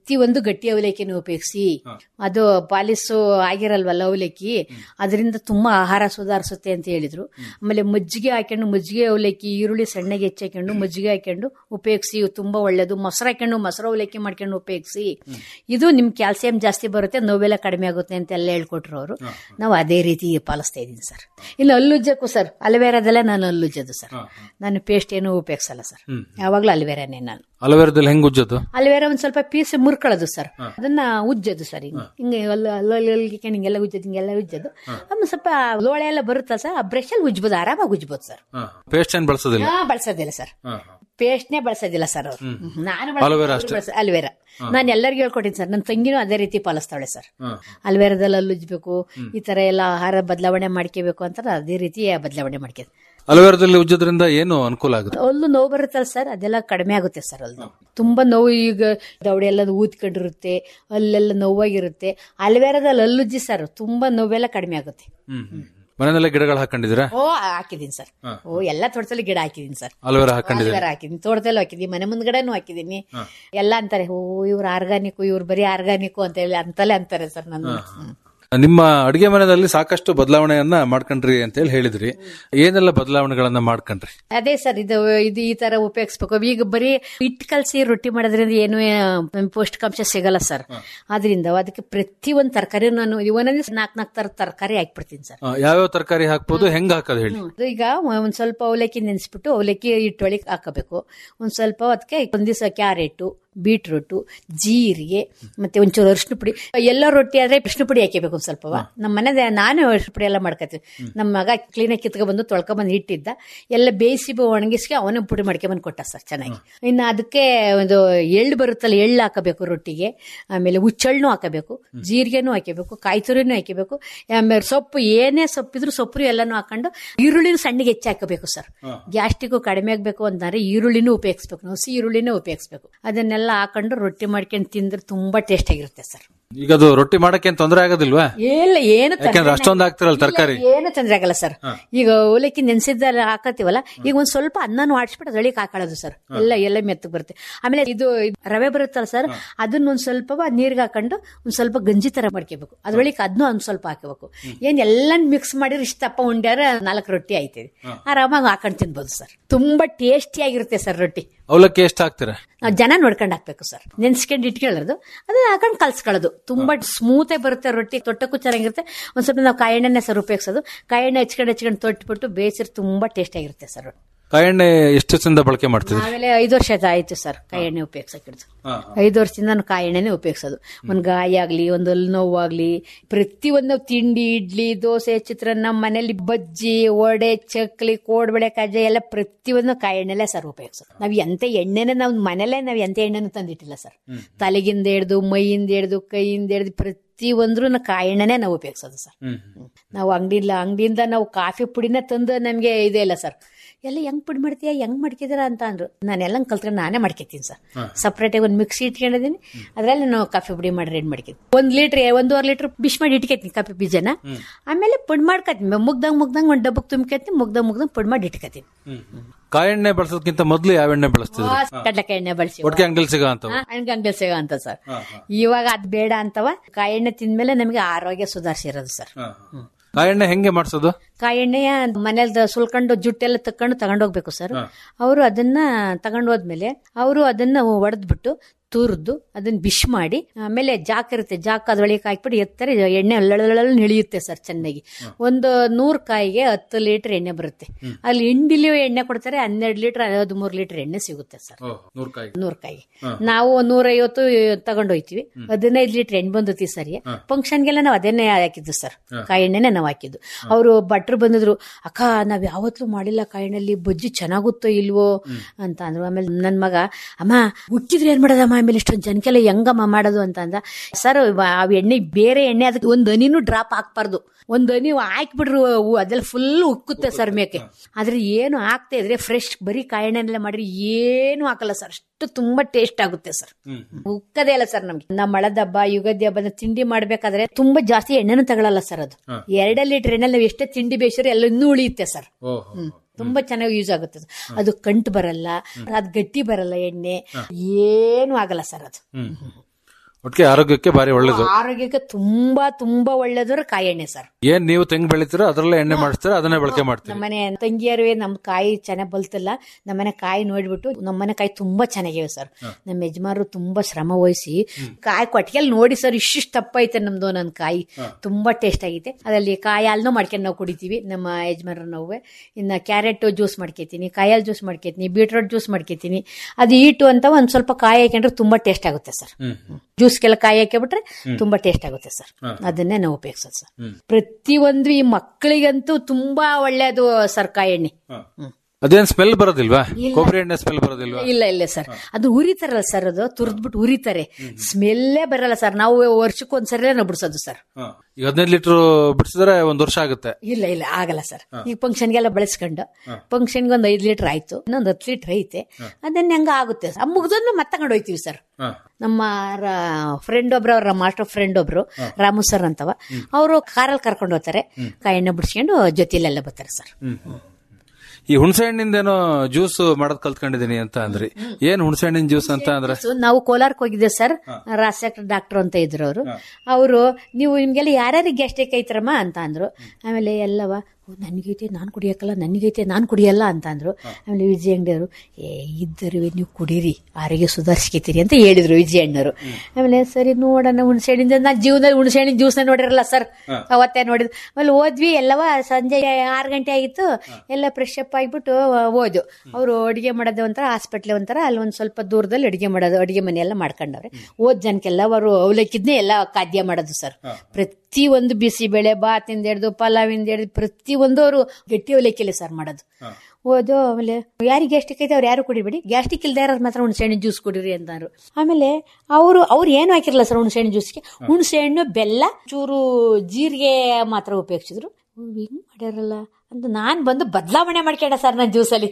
ಪ್ರತಿಯೊಂದು ಗಟ್ಟಿ ಅವಲಕ್ಕಿನ ಉಪಯೋಗಿಸಿ ಅದು ಪಾಲಿಸು ಆಗಿರಲ್ವಲ್ಲ ಅವಲಕ್ಕಿ ಅದರಿಂದ ತುಂಬಾ ಆಹಾರ ಸುಧಾರಿಸುತ್ತೆ ಅಂತ ಹೇಳಿದ್ರು ಆಮೇಲೆ ಮಜ್ಜಿಗೆ ಹಾಕೊಂಡು ಮಜ್ಜಿಗೆ ಅವಲಕ್ಕಿ ಈರುಳ್ಳಿ ಸಣ್ಣಗೆ ಹೆಚ್ಚಾಕೊಂಡು ಮಜ್ಜಿಗೆ ಹಾಕೊಂಡು ಉಪಯೋಗಿಸಿ ತುಂಬಾ ಒಳ್ಳೇದು ಮೊಸರು ಹಾಕೊಂಡು ಮೊಸರು ಅವಲಕ್ಕಿ ಮಾಡ್ಕೊಂಡು ಉಪಯೋಗಿಸಿ ಇದು ನಿಮ್ ಕ್ಯಾಲ್ಸಿಯಂ ಜಾಸ್ತಿ ಬರುತ್ತೆ ನೋವೆಲ್ಲ ಕಡಿಮೆ ಆಗುತ್ತೆ ಅಂತ ಎಲ್ಲ ಹೇಳ್ಕೊಟ್ರು ಅವರು ನಾವು ಅದೇ ರೀತಿ ಪಾಲಿಸ್ತಾ ಇದೀನಿ ಸರ್ ಇನ್ನು ಹಲ್ಲುಜ್ಜಕ್ಕೂ ಸರ್ ಅಲವೇರಾದಲ್ಲೇ ನಾನು ಹಲ್ಲುಜ್ಜೋದು ಸರ್ ನಾನು ಪೇಸ್ಟ್ ಏನು ಉಪಯೋಗಿಸಲ್ಲ ಸರ್ ಯಾವಾಗ್ಲೂ ಅಲ್ವೇರಾನೇ ನಾನು ಅಲವೇರದಲ್ಲಿ ಹೆಂಗ್ ಉಜ್ಜೋದು ಅಲ್ವೇರಾ ಒಂದ್ ಸ್ವಲ್ಪ ಪೀಸ್ ಮುರ್ಕೊಳ್ಳೋದು ಸರ್ ಅದನ್ನ ಉಜ್ಜೋದು ಸರ್ ಹಿಂಗೆ ಹಿಂಗೆ ಅಲ್ಲಿ ಅಲ್ಲಿ ಅಲ್ಲಿ ಹಿಂಗೆಲ್ಲ ಉಜ್ಜೋದು ಹಿಂಗೆಲ್ಲ ಉಜ್ಜೋದು ಆಮೇಲೆ ಸ್ವಲ್ಪ ಲೋಳೆ ಎಲ್ಲ ಬರುತ್ತಲ್ಲ ಸರ್ ಆ ಬ್ರಷ್ ಅಲ್ಲಿ ಉಜ್ಬೋದು ಆರಾಮಾಗಿ ಉಜ್ಬೋದು ಸರ್ ಪೇಸ್ಟ್ ಏನ್ ಬಳಸೋದಿಲ್ಲ ಹಾ ಬಳಸೋದಿಲ್ಲ ಸರ್ ಪೇಸ್ಟ್ನೇ ಬಳಸೋದಿಲ್ಲ ಸರ್ ಅವ್ರು ನಾನು Aloe vera ಅಷ್ಟೇ? ಅಲ್ವೇರಾ ನಾನು ಎಲ್ಲರಿಗೂ ಹೇಳ್ಕೊಟ್ಟಿನಿ ಸರ್ ನನ್ನ ತಂಗಿನೂ ಅದೇ ರೀತಿ ಪಾಲಿಸ್ತಾಳೆ ಸರ್ ಅಲ್ವೇರಾದಲ್ಲಿ ಅಲ್ಲಿ ಉಜ್ಬೇಕು ಈ ತರ ಎಲ್ಲ ಆಹಾರ ಬದಲಾವಣೆ ಮಾಡ್ಕೋಬೇಕು ಅಂತ ಅದೇ ರೀತಿ ಬದಲಾವಣೆ ಮಾಡ್ಕೋ ಅಲವೇರದಲ್ಲಿ ಉಜ್ಜೋದ್ರಿಂದ ಏನು ಅನುಕೂಲ ಆಗುತ್ತೆ ಅಲ್ಲೂ ನೋವು ಬರುತ್ತಲ್ಲ ಸರ್ ಅದೆಲ್ಲ ಕಡಿಮೆ ಆಗುತ್ತೆ ಸರ್ ಅಲ್ಲಿ ತುಂಬಾ ನೋವು ಈಗ ದವಡೆ ಎಲ್ಲ ಊದ್ಕೊಂಡಿರುತ್ತೆ ಅಲ್ಲೆಲ್ಲ ನೋವಾಗಿರುತ್ತೆ ಅಲ್ವೇರಾದಲ್ಲಿ ಅಲ್ಲುಜ್ಜಿ ಸರ್ ತುಂಬಾ ನೋವೆಲ್ಲ ಕಡಿಮೆ ಆಗುತ್ತೆ ಮನೆಯಲ್ಲೇ ಗಿಡಗಳು ಹಾಕೊಂಡಿದ್ದೀರಾ ಓ ಹಾಕಿದೀನಿ ಸರ್ ಓ ಎಲ್ಲಾ ತೋಟದಲ್ಲಿ ಗಿಡ ಹಾಕಿದೀನಿ ಸರ್ ಅಲವೇರಾ ಹಾಕೊಂಡಿದ್ದೀರಾ ಅಲ್ವೇರಾ ಹಾಕಿದೀನಿ ತೋಟದಲ್ಲೂ ಹಾಕಿದೀನಿ ಮನೆ ಮುಂದ್ಗಡೆನೂ ಹಾಕಿದೀನಿ ಎಲ್ಲ ಅಂತಾರೆ ಓ ಇವ್ರು ಆರ್ಗಾನಿಕ್ ಇವ್ರು ಬರೀ ಆರ್ಗಾನಿಕ್ ಅಂತ ಹೇಳಿ ಅಂತಲೇ ಅಂತಾರೆ ಸರ್ ನನ್ನ ನಿಮ್ಮ ಅಡಿಗೆ ಮನೆಯಲ್ಲಿ ಸಾಕಷ್ಟು ಬದಲಾವಣೆಯನ್ನ ಮಾಡ್ಕೊಂಡ್ರಿ ಅಂತ ಹೇಳಿ ಹೇಳಿದ್ರಿ ಏನೆಲ್ಲ ಬದಲಾವಣೆಗಳನ್ನ ಮಾಡ್ಕೊಂಡ್ರಿ ಅದೇ ಸರ್ ಇದು ಇದು ಈ ತರ ಉಪಯೋಗಿಸ್ಬೇಕು ಈಗ ಬರೀ ಹಿಟ್ಟು ಕಲಸಿ ರೊಟ್ಟಿ ಮಾಡೋದ್ರಿಂದ ಏನು ಆ, ಪೌಷ್ಟಿಕಾಂಶ ಸಿಗಲ್ಲ ಸರ್ ಆದ್ರಿಂದ ಅದಕ್ಕೆ ಪ್ರತಿ ಒಂದ್ ತರಕಾರಿ ನಾನು ಒಂದೊಂದು ನಾಲ್ಕು ನಾಲ್ಕು ತರ ತರಕಾರಿ ಹಾಕ್ಬಿಡ್ತೀನಿ ಸರ್ ಆ, ಯಾವ್ಯಾವ ತರಕಾರಿ ಹಾಕ್ಬೋದು ಹೆಂಗ್ ಹಾಕೋದು ಹೇಳಿ ಅದು ಈಗ ಒಂದ್ ಸ್ವಲ್ಪ ಅವಲಕ್ಕಿ ನೆನೆಸ್ಬಿಟ್ಟು ಅವಲಕ್ಕಿ ಹಿಟ್ಟೊಳಗೆ ಹಾಕಬೇಕು ಒಂದ್ ಸ್ವಲ್ಪ ಅದಕ್ಕೆ ಒಂದ್ ದಿವಸ ಕ್ಯಾರೆಟು ಬೀಟ್ರೂಟು ಜೀರಿಗೆ ಮತ್ತೆ ಒಂಚೂರು ಅರಿಶಿನ ಪುಡಿ ಎಲ್ಲ ರೊಟ್ಟಿ ಆದ್ರೆ ಅರಿಶಿನ ಪುಡಿ ಹಾಕಬೇಕು ಒಂದ್ ಸ್ವಲ್ಪ ನಮ್ಮ ಮನೆದ ನಾನು ಅರಿಶಿನ ಪುಡಿ ಎಲ್ಲ ಮಾಡ್ಕೊತೀವಿ ನಮ್ಮ ಮಗ ಕ್ಲೀನಾಗಿ ಕಿತ್ಕೊ ಬಂದು ತೊಳ್ಕೊಂಬಂದು ಇಟ್ಟಿದ್ದ ಎಲ್ಲ ಬೇಯಿಸಿ ಒಣಗಿಸಿ ಅವನ ಪುಡಿ ಮಾಡ್ಕೊಂಬಂದು ಕೊಟ್ಟ ಸರ್ ಚೆನ್ನಾಗಿ ಇನ್ನು ಅದಕ್ಕೆ ಒಂದು ಎಳ್ಳು ಬರುತ್ತಲ್ಲ ಎಳ್ಳು ಹಾಕಬೇಕು ರೊಟ್ಟಿಗೆ ಆಮೇಲೆ ಹುಚ್ಚೆಳ್ಳು ಹಾಕಬೇಕು ಜೀರಿಗೆನೂ ಹಾಕಬೇಕು ಕಾಯಿ ತುರಿನೂ ಹಾಕಬೇಕು ಆಮೇಲೆ ಸೊಪ್ಪು ಏನೇ ಸೊಪ್ಪಿದ್ರು ಸೊಪ್ಪು ಎಲ್ಲಾನು ಹಾಕೊಂಡು ಈರುಳ್ಳಿನೂ ಸಣ್ಣಗೆ ಹೆಚ್ಚು ಹಾಕಬೇಕು ಸರ್ ಗ್ಯಾಸ್ಟಿಕ್ ಕಡಿಮೆ ಆಗ್ಬೇಕು ಅಂತಂದ್ರೆ ಈರುಳ್ಳಿನೂ ಉಪಯೋಗಿಸ್ಬೇಕು ನಾವು ಹಸಿ ಈರುಳ್ಳಿನೂ ಉಪಯೋಗಿಸ್ಬೇಕು ಅದನ್ನೆಲ್ಲ ಹಾಕೊಂಡು ರೊಟ್ಟಿ ಮಾಡ್ಕೊಂಡು ತಿಂದ್ರೆ ತುಂಬಾ ಟೇಸ್ಟ್ ಆಗಿರುತ್ತೆ ಸರ್ ಈಗ ಅದು ರೊಟ್ಟಿ ಮಾಡಕ್ಕೆ ಏನ್ ತೊಂದರೆ ಆಗೋದಿಲ್ವಾ ಇಲ್ಲ ಏನು ತೊಂದ್ರೆ ಯಾಕಂದ್ರೆ ಅಷ್ಟೊಂದು ಹಾಕ್ತಿರಲ್ಲ ತರಕಾರಿ ಇಲ್ಲ, ಏನು ತೊಂದ್ರೆ ಆಗಲ್ಲ ಸರ್ ಈಗ ಅವಲಕ್ಕಿ ನೆನ್ಸಿದ್ದ ಹಾಕತ್ತೀವಲ್ಲ ಈಗ ಒಂದ್ ಸ್ವಲ್ಪ ಅನ್ನನೂ ಆಡ್ಸ್ಬಿಟ್ಟು ಅದ್ರೊಳಗೆ ಹಾಕೊಳ್ಳೋದು ಸರ್ ಎಲ್ಲ ಎಲ್ಲ ಮೆತ್ತಗ್ ಬರುತ್ತೆ ಆಮೇಲೆ ಇದು ಇದು ರವೆ ಬರುತ್ತಲ್ಲ ಸರ್ ಅದನ್ನ ಒಂದ್ ಸ್ವಲ್ಪ ನೀರ್ಗೆ ಹಾಕೊಂಡು ಒಂದ್ ಸ್ವಲ್ಪ ಗಂಜಿ ತರ ಮಾಡ್ಕೋಬೇಕು ಅದ್ರೊಳಗೆ ಅದನ್ನೂ ಒಂದ್ ಸ್ವಲ್ಪ ಹಾಕಬೇಕು ಏನ್ ಎಲ್ಲ ಮಿಕ್ಸ್ ಮಾಡಿದ್ರೆ ಇಷ್ಟಪ್ಪ ಉಂಡ್ಯಾರ ನಾಲ್ಕು ರೊಟ್ಟಿ ಆಯ್ತದೆ ಆರಾಮಾಗಿ ಹಾಕೊಂಡು ತಿನ್ಬೋದು ಸರ್ ತುಂಬಾ ಟೇಸ್ಟಿ ಆಗಿರುತ್ತೆ ಸರ್ ರೊಟ್ಟಿ ಅವಲಕ್ಕಿ ಎಷ್ಟು ಹಾಕ್ತೀರಾ ನಾವು ಜನ ನೋಡ್ಕೊಂಡು ಹಾಕ್ಬೇಕು ಸರ್ ನೆನ್ಸ್ಕೊಂಡು ಇಟ್ಕೊಳ್ಳೋದು ಅದನ್ನ ಹಾಕೊಂಡು ಕಲ್ಸ್ಕೊಳ್ಳೋದು ತುಂಬಾ ಸ್ಮೂತ್ ಆಗಿ ಬರುತ್ತೆ ರೊಟ್ಟಿ ತೊಟ್ಟಕ್ಕೂ ಚೆನ್ನಾಗಿರುತ್ತೆ ಒಂದ್ ಸ್ವಲ್ಪ ನಾವು ಕಾಯಿ ಎಣ್ಣೆನೆ ಸರ್ ಉಪಯೋಗಿಸೋದು ಕಾಯಿ ಎಣ್ಣೆ ಹಚ್ಕೊಂಡು ಹಚ್ಕೊಂಡು ತೊಟ್ಬಿಟ್ಟು ಬೇಯಿಸಿದ್ರೆ ತುಂಬಾ ಟೇಸ್ಟ್ ಆಗಿರುತ್ತೆ ಸರ್ ಕಾಯಿ ಎಣ್ಣೆ ಎಷ್ಟು ದಿವಸದಿಂದ ಬಳಕೆ ಮಾಡ್ತಿದ್ರಿ ಆಮೇಲೆ ಐದು ವರ್ಷ ಆಯ್ತು ಸರ್ ಕಾಯಿ ಎಣ್ಣೆ ಉಪಯೋಗಿಸಕ್ಕೆ ಹಿಡ್ದು ಐದು ವರ್ಷದಿಂದ ನಾನು ಕಾಯಿ ಎಣ್ಣೆನೆ ಉಪಯೋಗಿಸೋದು ಒಂದ್ ಗಾಯ ಆಗ್ಲಿ ಒಂದ್ ಹಲ್ಲು ನೋವಾಗ್ಲಿ ಪ್ರತಿಯೊಂದು ತಿಂಡಿ ಇಡ್ಲಿ ದೋಸೆ ಚಿತ್ರಾನ್ನ ಮನೇಲಿ ಬಜ್ಜಿ ವಡೆ ಚಕ್ಲಿ ಕೋಡ್ಬಳೆ ಕಜ್ಜಾಯ ಎಲ್ಲ ಪ್ರತಿಯೊಂದು ಕಾಯಿ ಎಣ್ಣೆಲೆ ಸರ್ ಉಪಯೋಗಿಸೋದು ನಾವ್ ಎಂತ ಎಣ್ಣೆನ ನಾವು ಮನೇಲೆ ನಾವ್ ಎಂತ ಎಣ್ಣೆನೂ ತಂದಿಟ್ಟಿಲ್ಲ ಸರ್ ತಲೆಗಿಂದ ಹಿಡ್ದು ಮೈಯಿಂದ ಹಿಡ್ದು ಕೈಯಿಂದ ಹಿಡ್ದು ಪ್ರತಿ ಒಂದ್ರೂ ಕಾಯಿ ಎಣ್ಣೆನೆ ನಾವು ಉಪಯೋಗಿಸೋದು ಸರ್ ನಾವು ಅಂಗಡಿಲ್ಲ ಅಂಗಡಿಯಿಂದ ನಾವು ಕಾಫಿ ಪುಡಿನ ತಂದು ನಮ್ಗೆ ಇದೆ ಇಲ್ಲ ಸರ್ ಎಲ್ಲ ಹೆಂಗ್ ಪುಡಿ ಮಾಡ್ತೀಯ ಹೆಂಗ್ ಮಾಡ್ಕಿದಾರ ಅಂತ ಅಂದ್ರು ನಾನೆಲ್ಲ ಕಲ್ತ್ಕೊಂಡು ನಾನೇ ಮಾಡ್ಕೊತೀನಿ ಸರ್ ಸಪ್ರೇಟ್ ಆಗಿ ಒಂದು ಮಿಕ್ಸಿ ಇಟ್ಕೊಂಡಿದ್ದೀನಿ ಅದ್ರಲ್ಲಿ ನಾವು ಕಾಫಿ ಪುಡಿ ಮಾಡಿ ರೆಡಿ ಮಾಡ್ತೀನಿ ಒಂದ್ ಲೀಟರ್ ಒಂದೂವರೆ ಲೀಟರ್ ಬಿಸಿ ಮಾಡಿ ಇಟ್ಕೊತೀನಿ ಕಾಫಿ ಬೀಜನ ಆಮೇಲೆ ಪುಡಿ ಮಾಡ್ಕೊತೀನಿ ಮುಗ್ದಂಗ್ ಮುಗ್ದಂಗ್ ಒಂದ್ ಡಬ್ಬಕ್ ತುಂಬ್ಕೊತೀನಿ ಮುಗ್ದಂಗ್ ಮುಗ್ದಂಗ್ ಪುಡಿ ಮಾಡಿ ಇಟ್ಕೊತೀನಿ ಕಾಯಿ ಎಣ್ಣೆ ಬಳಸೋದಕ್ಕಿಂತ ಮೊದಲು ಯಾವ ಎಣ್ಣೆ ಬಳಸ್ತಿದ್ರಿ ಕಡ್ಲೆಕಾಯಿ ಎಣ್ಣೆ ಬಳಸಿ ಒಟ್ಟಿಗೆ ಅಂಗಡಿಲಿ ಸಿಗೋ ಅಂತ ಅಂಗಡಿ ಸಿಗೋ ಅಂತ ಸರ್ ಇವಾಗ ಅದ್ ಬೇಡ ಅಂತವ ಕಾಯಿ ಎಣ್ಣೆ ತಿಂದ್ಮೇಲೆ ನಮಗೆ ಆರೋಗ್ಯ ಸುಧಾರಿಸಿರೋದು ಸರ್ ಕಾಯಿ ಎಣ್ಣೆ ಹೆಂಗೆ ಮಾಡಿಸೋದು ಕಾಯಿ ಎಣ್ಣೆಯ ಮನೇಲಿ ಸುಲ್ಕೊಂಡು ಜುಟ್ಟೆಲ್ಲ ತಕೊಂಡು ತಗೊಂಡೋಗ್ಬೇಕು ಸರ್ ಅವರು ಅದನ್ನ ತಗೊಂಡು ಹೋದ್ಮೇಲೆ ಅವರು ಅದನ್ನ ಒಡೆದ್ಬಿಟ್ಟು ತುರ್ದು ಅದನ್ನ ಬಿಶ್ ಮಾಡಿ ಆಮೇಲೆ ಜಾಕ್ ಇರುತ್ತೆ ಜಾಕ್ ಅದ್ರೊಳಗೆ ಹಾಕ್ಬಿಟ್ಟು ಎತ್ತಾರೆ ಎಣ್ಣೆ ಅಲ್ಲಳಲ್ಲ ಇಳಿಯುತ್ತೆ ಸರ್ ಚೆನ್ನಾಗಿ ಒಂದು ನೂರು ಕಾಯಿಗೆ ಹತ್ತು ಲೀಟರ್ ಎಣ್ಣೆ ಬರುತ್ತೆ ಅಲ್ಲಿ ಹಿಂಡಿಲಿ ಎಣ್ಣೆ ಕೊಡ್ತಾರೆ ಹನ್ನೆರಡು ಲೀಟರ್ ಹದಿಮೂರು ಲೀಟರ್ ಎಣ್ಣೆ ಸಿಗುತ್ತೆ ಸರ್ ನೂರು ಕಾಯಿ ನೂರು ಕಾಯಿ ನಾವು ನೂರೈವತ್ತು ತಗೊಂಡೋಯ್ತಿವಿ ಹದಿನೈದು ಲೀಟರ್ ಎಣ್ಣೆ ಬಂದತಿ ಸರಿ ಫಂಕ್ಷನ್ಗೆಲ್ಲ ನಾವು ಅದನ್ನೇ ಹಾಕಿದ್ದು ಸರ್ ಕಾಯಿ ಎಣ್ಣೆನೆ ನಾವು ಹಾಕಿದ್ದು ಅವರು ಭಟ್ರು ಬಂದಿದ್ರು ಅಕ್ಕ ನಾವ್ ಯಾವತ್ತೂ ಮಾಡಿಲ್ಲ ಕಾಯಿ ಎಣ್ಣೆಲಿ ಬಜ್ಜಿ ಚೆನ್ನಾಗುತ್ತೋ ಇಲ್ವೋ ಅಂತ ಅಂದ್ರು ಆಮೇಲೆ ನನ್ ಮಗ ಅಮ್ಮ ಹುಟ್ಟಿದ್ರೆ ಏನ್ ಮಾಡೋದಮ್ಮ ಆಮೇಲೆ ಇಷ್ಟೊಂದು ಜನಕ್ಕೆಲ್ಲ ಹೆಂಗಮ್ಮ ಮಾಡೋದು ಅಂತ ಅಂದ ಸರ್ ಆ ಎಣ್ಣೆ ಬೇರೆ ಎಣ್ಣೆ ಅದಕ್ಕೆ ಒಂದ್ ಹನಿನೂ ಡ್ರಾಪ್ ಹಾಕ್ಬಾರ್ದು ಒಂದ್ ಹನಿ ಹಾಕ್ಬಿಡ್ರು ಅವು ಅದೆಲ್ಲ ಫುಲ್ ಉಕ್ಕುತ್ತೆ ಸರ್ ಮೇಕೆ ಆದ್ರೆ ಏನು ಹಾಕ್ತಾ ಇದ್ರೆ ಫ್ರೆಶ್ ಬರೀ ಕಾಯಿ ಎಣ್ಣೆಲ್ಲ ಮಾಡ್ರಿ ಏನು ಹಾಕಲ್ಲ ಸರ್ ಅಷ್ಟು ತುಂಬಾ ಟೇಸ್ಟ್ ಆಗುತ್ತೆ ಸರ್ ಉಕ್ಕದೇ ಇಲ್ಲ ಸರ್ ನಮ್ಗೆ ನಮ್ಮ ಮಳದ ಹಬ್ಬ ಯುಗಾದಿ ಹಬ್ಬದ ತಿಂಡಿ ಮಾಡ್ಬೇಕಾದ್ರೆ ತುಂಬಾ ಜಾಸ್ತಿ ಎಣ್ಣೆನೂ ತಗೊಳಲ್ಲ ಸರ್ ಅದು ಎರಡೇ ಲೀಟರ್ ಎಣ್ಣೆ ನಾವು ಎಷ್ಟೇ ತಿಂಡಿ ಬೇಯಿಸಿದ್ರೆ ಎಲ್ಲ ಇನ್ನೂ ಉಳಿಯುತ್ತೆ ಸರ್ ಹ್ಮ್ ತುಂಬಾ ಚೆನ್ನಾಗಿ ಯೂಸ್ ಆಗುತ್ತೆ ಅದು. ಅದು ಕಂಟು ಬರಲ್ಲ ಅದು ಗಟ್ಟಿ ಬರಲ್ಲ ಎಣ್ಣೆ ಏನು ಆಗಲ್ಲ ಸರ್ ಅದು ಒಟ್ಟಿಗೆ ಆರೋಗ್ಯಕ್ಕೆ ಬಾರಿ ಒಳ್ಳೇದು ಆರೋಗ್ಯಕ್ಕೆ ತುಂಬಾ ತುಂಬಾ ಒಳ್ಳೇದ್ರ ಕಾಯಿ ಎಣ್ಣೆ ಸರ್ ಏನ್ ನೀವು ತೆಂಗು ಬೆಳಿತೀರಾ ಅದ್ರಲ್ಲೇ ಎಣ್ಣೆ ಮಾಡಿಸ್ತೀರಾ ಅದನ್ನೇ ಬಳಕೆ ಮಾಡ್ತೀರಿ ನಮ್ಮನೆ ತಂಗಿಯರು ನಮ್ ಕಾಯಿ ಚೆನ್ನಾಗ್ ಬಲ್ತಿಲ್ಲ ನಮ್ಮನೆ ಕಾಯಿ ನೋಡ್ಬಿಟ್ಟು ನಮ್ಮನೆ ಕಾಯಿ ತುಂಬಾ ಚೆನ್ನಾಗಿವೆ ಸರ್ ನಮ್ಮ ಯಜಮಾನರು ತುಂಬಾ ಶ್ರಮ ವಹಿಸಿ ಕಾಯಿ ಕೊಟ್ಟಿಗೆಲ್ ನೋಡಿ ಸರ್ ಇಷ್ಟಿಷ್ಟು ತಪ್ಪ ಐತೆ ನಮ್ದು ನನ್ ಕಾಯಿ ತುಂಬಾ ಟೇಸ್ಟ್ ಆಗೈತೆ ಅದ್ರಲ್ಲಿ ಕಾಯಿ ಹಾಲ್ನು ಮಾಡ್ಕೊಂಡು ನಾವು ಕುಡಿತೀವಿ ನಮ್ಮ ಯಜಮಾನರು ನಾವು ಇನ್ನ ಕ್ಯಾರೆಟ್ ಜ್ಯೂಸ್ ಮಾಡ್ಕೊತೀನಿ ಕಾಯಲ್ಲಿ ಜ್ಯೂಸ್ ಮಾಡ್ಕೊತೀನಿ ಬೀಟ್ರೋಟ್ ಜ್ಯೂಸ್ ಮಾಡ್ಕೊತೀನಿ ಅದು ಈಟು ಅಂತ ಒಂದ್ ಸ್ವಲ್ಪ ಕಾಯಿ ಹಾಕೊಂಡ್ರೆ ತುಂಬಾ ಟೇಸ್ಟ್ ಆಗುತ್ತೆ ಸರ್ ಜ್ಯೂಸ್ಗೆಲ್ಲ ಕಾಯಿ ಹಾಕಿಬಿಟ್ರೆ ತುಂಬಾ ಟೇಸ್ಟ್ ಆಗುತ್ತೆ ಸರ್ ಅದನ್ನೇ ನಾವು ಉಪಯೋಗಿಸೋದು ಸರ್ ಪ್ರತಿಯೊಂದು ಈ ಮಕ್ಕಳಿಗಂತೂ ತುಂಬಾ ಒಳ್ಳೇದು ಸರ್ ಕಾಯಿ ಎಣ್ಣೆ ಹ್ಮ್. ಅದೇನ್ ಸ್ಮೆಲ್ ಬರೋದಿಲ್ವಾ ಕೊಬ್ಬರಿ ಎಣ್ಣೆ ಸ್ಮೆಲ್ ಬರೋದಿಲ್ವಾ ಇಲ್ಲ ಇಲ್ಲ ಸರ್ ಅದು ಉರಿತಾರಲ್ಲ ಸರ್ ಅದು ತುರ್ದ್ಬಿಟ್ಟು ಉರಿತಾರೆ ಸ್ಮೆಲ್ಲೇ ಬರಲ್ಲ ಸರ್ ನಾವು ವರ್ಷಕ್ಕೊಂದ್ಸರಿ ನಾವು ಬಿಡ್ಸೋದು ಸರ್ ಈಗ ಹದಿನೈದು ಲೀಟರ್ ಬಿಡಿಸಿದ್ರೆ ಒಂದ್ ವರ್ಷ ಆಗುತ್ತೆ ಇಲ್ಲ ಇಲ್ಲ ಆಗಲ್ಲ ಸರ್ ಈಗ ಫಂಕ್ಷನ್ಗೆಲ್ಲ ಬಳಸ್ಕೊಂಡು ಫಂಕ್ಷನ್ಗೆ ಒಂದ್ ಐದ್ ಲೀಟರ್ ಆಯ್ತು ಇನ್ನೊಂದ್ ಹತ್ತು ಲೀಟರ್ ಐತೆ ಅದನ್ನ ಹಂಗ ಆಗುತ್ತೆ ಆ ಮುಗ್ದನ್ನು ಮತ್ತೆ ತಗೊಂಡು ಹೋಯ್ತೀವಿ ಸರ್ ನಮ್ಮ ಫ್ರೆಂಡ್ ಒಬ್ರು ಅವ್ರ ಮಾಸ್ಟರ್ ಫ್ರೆಂಡ್ ಒಬ್ರು ರಾಮು ಸರ್ ಅಂತವ ಅವರು ಕಾರಲ್ಲಿ ಕರ್ಕೊಂಡು ಹೋಗ್ತಾರೆ ಕಾಯಿ ಎಣ್ಣೆ ಬಿಡಿಸ್ಕೊಂಡು ಜೊತೆಲೆಲ್ಲ ಬರ್ತಾರೆ ಸರ್ ಈ ಹುಣಸೆ ಹಣ್ಣಿಂದ ಏನೋ ಜ್ಯೂಸ್ ಮಾಡೋದ್ ಕಲ್ತ್ಕೊಂಡಿದೀನಿ ಅಂತ ಅಂದ್ರಿ ಏನ್ ಹುಣಸೆ ಹಣ್ಣಿನ ಜ್ಯೂಸ್ ಅಂತ ಅಂದ್ರೆ ಸೊ ನಾವು ಕೋಲಾರಕ್ಕೆ ಹೋಗಿದ್ದೆ ಸರ್ ರಾಜಶೇಖರ್ ಡಾಕ್ಟರ್ ಅಂತ ಇದ್ರು ಅವರು ಅವರು ನೀವು ನಿಮ್ಗೆಲ್ಲ ಯಾರ್ಯಾರಿಗೆ ಗ್ಯಾಸ್ಟ್ರಿಕ್ ಐತ್ರಮ್ಮ ಅಂತ ಅಂದ್ರು ಆಮೇಲೆ ಎಲ್ಲವ "ಓ, ನನಗೈತೆ ನಾನು ಕುಡಿಯಕ್ಕಲ್ಲ ನನಗೈತೆ ನಾನು ಕುಡಿಯಲ್ಲ ಅಂತ ಅಂದ್ರು ಆಮೇಲೆ ವಿಜಯ ಅಂಗಡಿಯವರು ಏ ಇದ್ದರು ನೀವು ಕುಡೀರಿ ಆರೋಗ್ಯ ಸುಧಾರಿಸ್ಕೊತೀರಿ ಅಂತ ಹೇಳಿದ್ರು ವಿಜಯ ಅಣ್ಣರು ಆಮೇಲೆ ಸರಿ ನೋಡೋಣ ಹುಣಸೆ ಹಣ್ಣಿಂದ ನಾನು ಜೀವನದಲ್ಲಿ ಹುಣಸೆ ಹಣ್ಣಿನ ಜ್ಯೂಸ್ನ ನೋಡಿರಲ್ಲ ಸರ್ ಅವತ್ತೇ ನೋಡಿದ್ ಆಮೇಲೆ ಹೋದ್ವಿ ಎಲ್ಲವ ಸಂಜೆ ಆರು ಗಂಟೆ ಆಗಿತ್ತು ಎಲ್ಲ ಫ್ರೆಶ್ ಅಪ್ ಆಗಿಬಿಟ್ಟು ಹೋದು ಅವರು ಅಡಿಗೆ ಮಾಡೋದು ಒಂಥರ ಹಾಸ್ಪಿಟ್ಲ್ ಒಂಥರ ಅಲ್ಲಿ ಒಂದು ಸ್ವಲ್ಪ ದೂರದಲ್ಲಿ ಅಡಿಗೆ ಮಾಡೋದು ಅಡಿಗೆ ಮನೆ ಎಲ್ಲ ಮಾಡ್ಕೊಂಡವ್ರೆ ಓದ್ ಜನಕ್ಕೆಲ್ಲ ಅವರು ಅವಲಕ್ಕಿದ್ನೇ ಎಲ್ಲ ಖಾದ್ಯ ಮಾಡೋದು ಸರ್ ಪ್ರತಿ ಒಂದು ಬಿಸಿ ಬೇಳೆ ಬಾತಿಂದ ಹಿಡ್ದು ಪಲಾವಿಂದ ಹಿಡ್ದು ಪ್ರತಿ ಒಂದು ಅವರು ಗಟ್ಟಿ ಅವಲಕ್ಕಿಲ್ಲ ಸರ್ ಮಾಡೋದು ಓದು ಆಮೇಲೆ ಯಾರಿಗೆ ಗ್ಯಾಸ್ಟಿಕ್ ಐತೆ ಅವ್ರು ಯಾರು ಕುಡಿಬೇಡಿ ಗ್ಯಾಸ್ಟಿಕ್ ಇಲ್ದೇ ಇರೋರು ಮಾತ್ರ ಹುಣಸೆ ಹಣ್ಣು ಜ್ಯೂಸ್ ಕುಡೀರಿ ಅಂತಾರು ಆಮೇಲೆ ಅವರು ಅವ್ರು ಏನು ಹಾಕಿರಲ್ಲ ಸರ್ ಹುಣಸೆ ಹಣ್ಣು ಜ್ಯೂಸ್ಗೆ ಹುಣಸೆ ಹಣ್ಣು ಬೆಲ್ಲ ಚೂರು ಜೀರಿಗೆ ಮಾತ್ರ ಉಪಯೋಗಿಸಿದ್ರು ಓ, ಹಿಂಗ್ ಮಾಡ್ಯಾರಲ್ಲ ಅಂತ ನಾನ್ ಬಂದು ಬದಲಾವಣೆ ಮಾಡ್ಕೊಂಡ ಸರ್ ನನ್ನ ಜ್ಯೂಸಲ್ಲಿ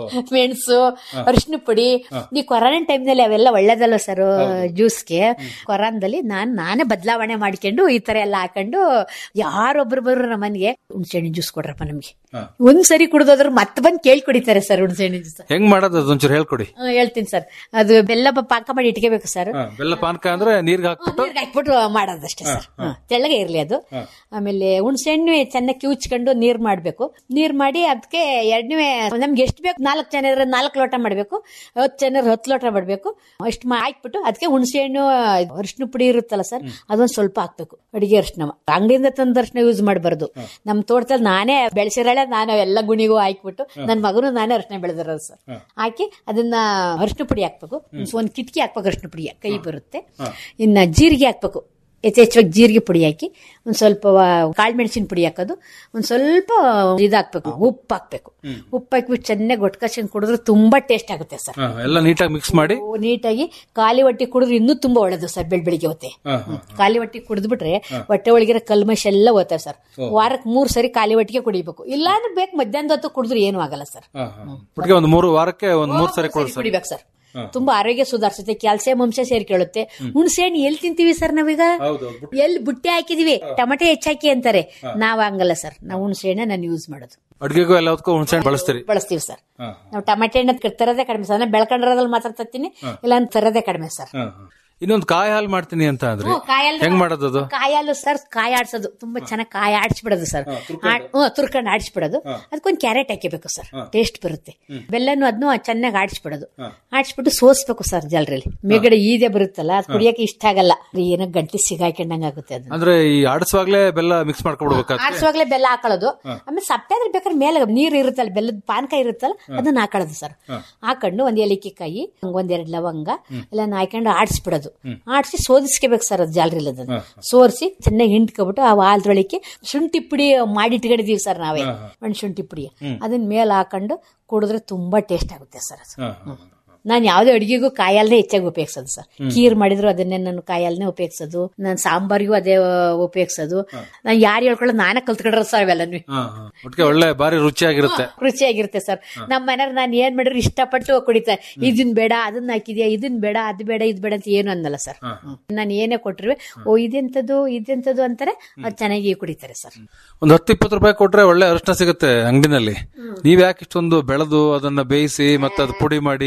ಮೆಣಸು ಅರಿಶಿನ ಪುಡಿ ಈ ಕೊರೋನಾ ಟೈಮ್ನಲ್ಲಿ ಅವೆಲ್ಲ ಒಳ್ಳೇದಲ್ಲ ಸರ್ ಜ್ಯೂಸ್ಗೆ ಕೊರೋನಾದಲ್ಲಿ ನಾನ್ ನಾನೇ ಬದಲಾವಣೆ ಮಾಡ್ಕೊಂಡು ಈ ತರ ಎಲ್ಲ ಹಾಕೊಂಡು ಯಾರೊಬ್ರು ಬರೋ ನಮ್ಮನಿಗೆ ಹುಣಸೆ ಹಣ್ಣಿನ ಜ್ಯೂಸ್ ಕೊಡ್ರಪ್ಪ ನಮ್ಗೆ ಒಂದ್ ಸರಿ ಕುಡ್ದೋದ್ರ ಮತ್ತೆ ಬಂದ್ ಕೇಳಿ ಕುಡಿತಾರೆ ಸರ್ ಹುಣಸೆ ಹಣ್ಣಿನ ಜ್ಯೂಸ್ ಹೆಂಗ್ ಮಾಡೋದು ಅದೊಂಚೂರು ಹೇಳ್ಕೊಡಿ ಹ್ಮ್, ಹೇಳ್ತೀನಿ ಸರ್ ಅದು ಬೆಲ್ಲ ಪ- ಪಾಕ ಮಾಡಿ ಇಟ್ಕೋಬೇಕು ಸರ್ ಹಾ, ಬೆಲ್ಲ ಪಾನಕ ಅಂದ್ರೆ ನೀರ್ಗೆ ಹಾಕ್ಬಿಟ್ಟು ನೀರ್ಗೆ ಹಾಕ್ಬಿಟ್ಟು ಮಾಡೋದಷ್ಟೇ ಸರ್ ಹ್ಮ್. ತೆಳ್ಳಗೆ ಇರ್ಲಿ ಅದು ಆಮೇಲೆ ಹುಣಸೆ ಹಣ್ಣು ಚೆನ್ನಾಗಿ ಕಿವುಚ್ಕೊಂಡು ನೀರ್ ಮಾಡ್ಬೇಕು ನೀರ್ ಮಾಡಿ ಅದಕ್ಕೆ ಎರಡನೇ ನಮ್ಗೆ ಎಷ್ಟು ಬೇಕು ನಾಲ್ಕು ಜನ ಇದ್ರೆ ನಾಲ್ಕು ಲೋಟ ಮಾಡ್ಬೇಕು ಹತ್ತು ಜನ ಇದ್ರೆ ಹತ್ತು ಲೋಟ ಮಾಡ್ಬೇಕು ಅಷ್ಟು ಹಾಕ್ಬಿಟ್ಟು ಅದಕ್ಕೆ ಹುಣಸೆ ಹಣ್ಣು ಅರಿಶಿನ ಪುಡಿ ಇರುತ್ತಲ್ಲ ಸರ್ ಅದೊಂದ್ ಸ್ವಲ್ಪ ಹಾಕ್ಬೇಕು ಅಡಿಗೆ ಅರಿಶಿನ ಅಂಗಡಿಯಿಂದ ತಂದ ಅರಿಶಿನ ಯೂಸ್ ಮಾಡಬಾರ್ದು ನಮ್ ತೋಟದಲ್ಲಿ ನಾನೇ ಬೆಳೆಸಿರಳೆ ನಾನು ಎಲ್ಲ ಗುಣಿಗೂ ಹಾಕ್ಬಿಟ್ಟು ನನ್ನ ಮಗನು ನಾನೇ ಅರಿಶಿನ ಬೆಳೆದಿರೋದು ಸರ್ ಹಾಕಿ ಅದನ್ನ ಅರಿಶಿನ ಪುಡಿ ಹಾಕ್ಬೇಕು ಒಂದ್ ಕಿಟಕಿ ಹಾಕ್ಬೇಕು ಅರಿಶಿನ ಪುಡಿ ಕೈ ಬರುತ್ತೆ ಇನ್ನ ಜೀರಿಗೆ ಹಾಕ್ಬೇಕು ಯಥೇಚ್ಛವಾಗಿ ಜೀರಿಗೆ ಪುಡಿ ಹಾಕಿ ಒಂದ್ ಸ್ವಲ್ಪ ಕಾಳು ಮೆಣಸಿನ ಪುಡಿ ಹಾಕೋದು ಒಂದ್ ಸ್ವಲ್ಪ ಇದು ಹಾಕ್ಬೇಕು ಉಪ್ಪು ಹಾಕ್ಬೇಕು ಉಪ್ಪು ಹಾಕ್ಬಿಟ್ಟು ಚೆನ್ನಾಗಿ ಗೊಟ್ಕಸ್ಕೊಂಡು ಕುಡಿದ್ರೆ ತುಂಬಾ ಟೇಸ್ಟ್ ಆಗುತ್ತೆ ಸರ್ ಹಾ, ಎಲ್ಲ ನೀಟಾಗಿ ಮಿಕ್ಸ್ ಮಾಡಿ ಓ, ನೀಟಾಗಿ ಖಾಲಿ ಹೊಟ್ಟೆ ಕುಡಿದ್ರೆ ಇನ್ನೂ ತುಂಬಾ ಒಳ್ಳೇದು ಸರ್ ಬೆಳ್ ಬೆಳಿಗ್ಗೆ ಹೊತ್ತೆ ಖಾಲಿ ಹೊಟ್ಟೆ ಕುಡಿದ್ಬಿಟ್ರೆ ಹೊಟ್ಟೆ ಒಳಗಿರೋ ಕಲ್ಮಶ ಎಲ್ಲ ಹೋಗ್ತವೆ ಸರ್ ವಾರಕ್ಕೆ ಮೂರ್ ಸರಿ ಖಾಲಿ ಹೊಟ್ಟಿಗೆ ಕುಡಿಬೇಕು ಇಲ್ಲ ಅಂದ್ರೆ ಬೇಕು ಮಧ್ಯಾಹ್ನದ ಹೊತ್ತು ಕುಡಿದ್ರೆ ಏನು ಆಗಲ್ಲ ಸರ್ ಒಟ್ಟಿಗೆ ಒಂದು ಮೂರು ವಾರಕ್ಕೆ ಒಂದ್ ಮೂರ್ ಸರಿ ಕೊಡ್ಸ ಕುಡಿಬೇಕು ಸರ್ ತುಂಬಾ ಆರೋಗ್ಯ ಸುಧಾರಿಸುತ್ತೆ ಕ್ಯಾಲ್ಸಿಯಂ ಅಂಶ ಸೇರ್ಕೊಳ್ಳುತ್ತೆ ಹುಣಸೆ ಹಣ್ಣು ಎಲ್ಲಿ ತಿಂತೀವಿ ಸರ್ ನಾವೀಗ ಎಲ್ಲಿ ಬುಟ್ಟಿ ಹಾಕಿದೀವಿ ಟೊಮೆಟೊ ಹೆಚ್ಚಾಕಿ ಅಂತಾರೆ ನಾವ್ ಹಂಗಲ್ಲ ಸರ್ ನಾವು ಹುಣಸೆ ಹಣ್ಣೆ ನಾನು ಯೂಸ್ ಮಾಡೋದು ಅಡ್ಗೆಗೂ ಎಲ್ಲದಕ್ಕೂ ಹುಣಸೆ ಹಣ್ಣು ಬಳಸ್ತೀರಿ ಬಳಸ್ತೀವಿ ಸರ್ ನಾವು ಟೊಮೆಟೊ ಹಣ್ಣು ತರೋದೇ ಕಡಿಮೆ ಸರ್ ನಾನು ಬೆಳ್ಕೊಂಡಿರೋದ್ರಲ್ಲಿ ಮಾತ್ರ ತತ್ತೀನಿ ಇಲ್ಲ ಅಂತ ತರೋದೇ ಕಡಿಮೆ ಸರ್ ಇನ್ನೊಂದು ಕಾಯಿ ಹಾಲು ಮಾಡ್ತೀನಿ ಅಂತ ಅಂದ್ರಿ ಹ್ಮ್, ಕಾಯಲ್ಲಿ ಹೆಂಗ್ ಮಾಡೋದು ಅದು ಕಾಯಲ್ಲು ಸರ್ ಕಾಯಿ ಆಡ್ಸೋದು ತುಂಬಾ ಚೆನ್ನಾಗಿ ಕಾಯಿ ಆಡಿಸ್ಬಿಡೋದು ಸರ್ ಆಡ್- ಹ್ಮ್, ತುರ್ಕೊಂಡು ಆಡಿಸ್ಬಿಡೋದು ಅದಕ್ಕೊಂದು ಕ್ಯಾರೆಟ್ ಹಾಕಿಬೇಕು ಸರ್ ಟೇಸ್ಟ್ ಬರುತ್ತೆ ಬೆಲ್ಲನು ಅದನ್ನು ಚೆನ್ನಾಗಿ ಆಡಿಸ್ಬಿಡೋದು ಆಡಿಸ್ಬಿಟ್ಟು ಸೋಸ್ಬೇಕು ಸರ್ ಜಲ್ರಲ್ಲಿ ಮೇಗಡೆ ಈದೆ ಬರುತ್ತಲ್ಲ ಅದು ಕುಡಿಯಕ್ಕೆ ಇಷ್ಟ ಆಗಲ್ಲ ಏನೋ ಗಂಟ್ಲಿ ಸಿಗಾಕೊಂಡಂಗ ಆಗುತ್ತೆ ಅದು ಅಂದ್ರೆ ಈ ಆಡಿಸುವಾಗ್ಲೇ ಬೆಲ್ಲ ಮಿಕ್ಸ್ ಮಾಡ್ಕೊಡ್ಬೇಕಾದ್ರೆ ಆಡಿಸುವಾಗ್ಲೇ ಬೆಲ್ಲ ಹಾಕೊಳ್ಳೋದು ಆಮೇಲೆ ಸಪ್ಪೆ ಆದ್ರೆ ಬೇಕಾದ್ರೆ ಮೇಲೆ ನೀರು ಇರುತ್ತಲ್ಲ ಬೆಲ್ಲದ ಪಾನಕ ಇರುತ್ತಲ್ಲ ಅದನ್ನ ಹಾಕೊಳ್ಳೋದು ಸರ್ ಹಾಕೊಂಡು ಒಂದ್ ಏಲಕ್ಕಿ ಕಾಯಿ ಒಂದೆರಡು ಲವಂಗ ಎಲ್ಲ ಹಾಕೊಂಡು ಆಡಿಸ್ಬಿಡೋದು ಆಡಿಸಿ ಸೋದಿಸ್ಕೋಬೇಕು ಸರ್ ಅದು ಜಾಲ್ರಿಲ್ ಅದನ್ನ ಸೋರಿಸಿ ಚೆನ್ನಾಗಿ ಹಿಂಡ್ಕೊಬಿಟ್ಟು ಆ ಹಾಲ್ದೊಳಕ್ಕೆ ಶುಂಠಿ ಪುಡಿ ಮಾಡಿ ಇಟ್ಕೊಂಡಿದೀವಿ ಸರ್ ನಾವೇ ಒಂದು ಶುಂಠಿ ಪುಡಿ ಅದನ್ನ ಮೇಲೆ ಹಾಕೊಂಡು ಕುಡಿದ್ರೆ ತುಂಬಾ ಟೇಸ್ಟ್ ಆಗುತ್ತೆ ಸರ್ ಅದು ನಾನು ಯಾವ್ದೇ ಅಡಿಗೆಗೂ ಕಾಯಲ್ನೇ ಹೆಚ್ಚಾಗಿ ಉಪಯೋಗಿಸೋದು ಸರ್ ಕೀರ್ ಮಾಡಿದ್ರು ಅದನ್ನೇ ನಾನು ಕಾಯಲ್ನೇ ಉಪಯೋಗಿಸೋದು ನಾನು ಸಾಂಬಾರಿಗೂ ಅದೇ ಉಪಯೋಗಿಸೋದು ನಾನು ಯಾರು ಹೇಳ್ಕೊಳ್ಳೋದು ನಾನೇ ಕಲ್ತ್ಕೊಂಡ್ರ ಸರ್ ಅವೆಲ್ಲ ಒಟ್ಟಿಗೆ ಒಳ್ಳೆ ಬಾರಿ ರುಚಿಯಾಗಿರುತ್ತೆ ರುಚಿಯಾಗಿರುತ್ತೆ ಸರ್ ನಮ್ಮ ಮನೆಯವ್ರು ನಾನು ಏನ್ ಮಾಡಿದ್ರು ಇಷ್ಟಪಟ್ಟು ಕುಡಿತಾರೆ ಇದನ್ ಬೇಡ ಅದನ್ನ ಹಾಕಿದ್ಯಾ ಇದನ್ ಬೇಡ ಅದು ಬೇಡ ಇದು ಬೇಡ ಅಂತ ಏನು ಅನ್ನಲ್ಲ ಸರ್ ನಾನು ಏನೇ ಕೊಟ್ಟಿರುವೆ ಓ ಇದೆಂತದ್ದು ಇದೆಂತದ್ದು ಅಂತಾರೆ ಅದು ಚೆನ್ನಾಗಿ ಕುಡಿತಾರೆ ಸರ್ ಒಂದ್ ಹತ್ತು ಇಪ್ಪತ್ತು ರೂಪಾಯಿ ಕೊಟ್ರೆ ಒಳ್ಳೆ ಅರಿಶಿನ ಸಿಗುತ್ತೆ ಅಂಗಡಿನಲ್ಲಿ ನೀವ್ ಯಾಕೆ ಇಷ್ಟೊಂದು ಬೆಳೆದು ಅದನ್ನ ಬೇಯಿಸಿ ಮತ್ತೆ ಅದು ಪುಡಿ ಮಾಡಿ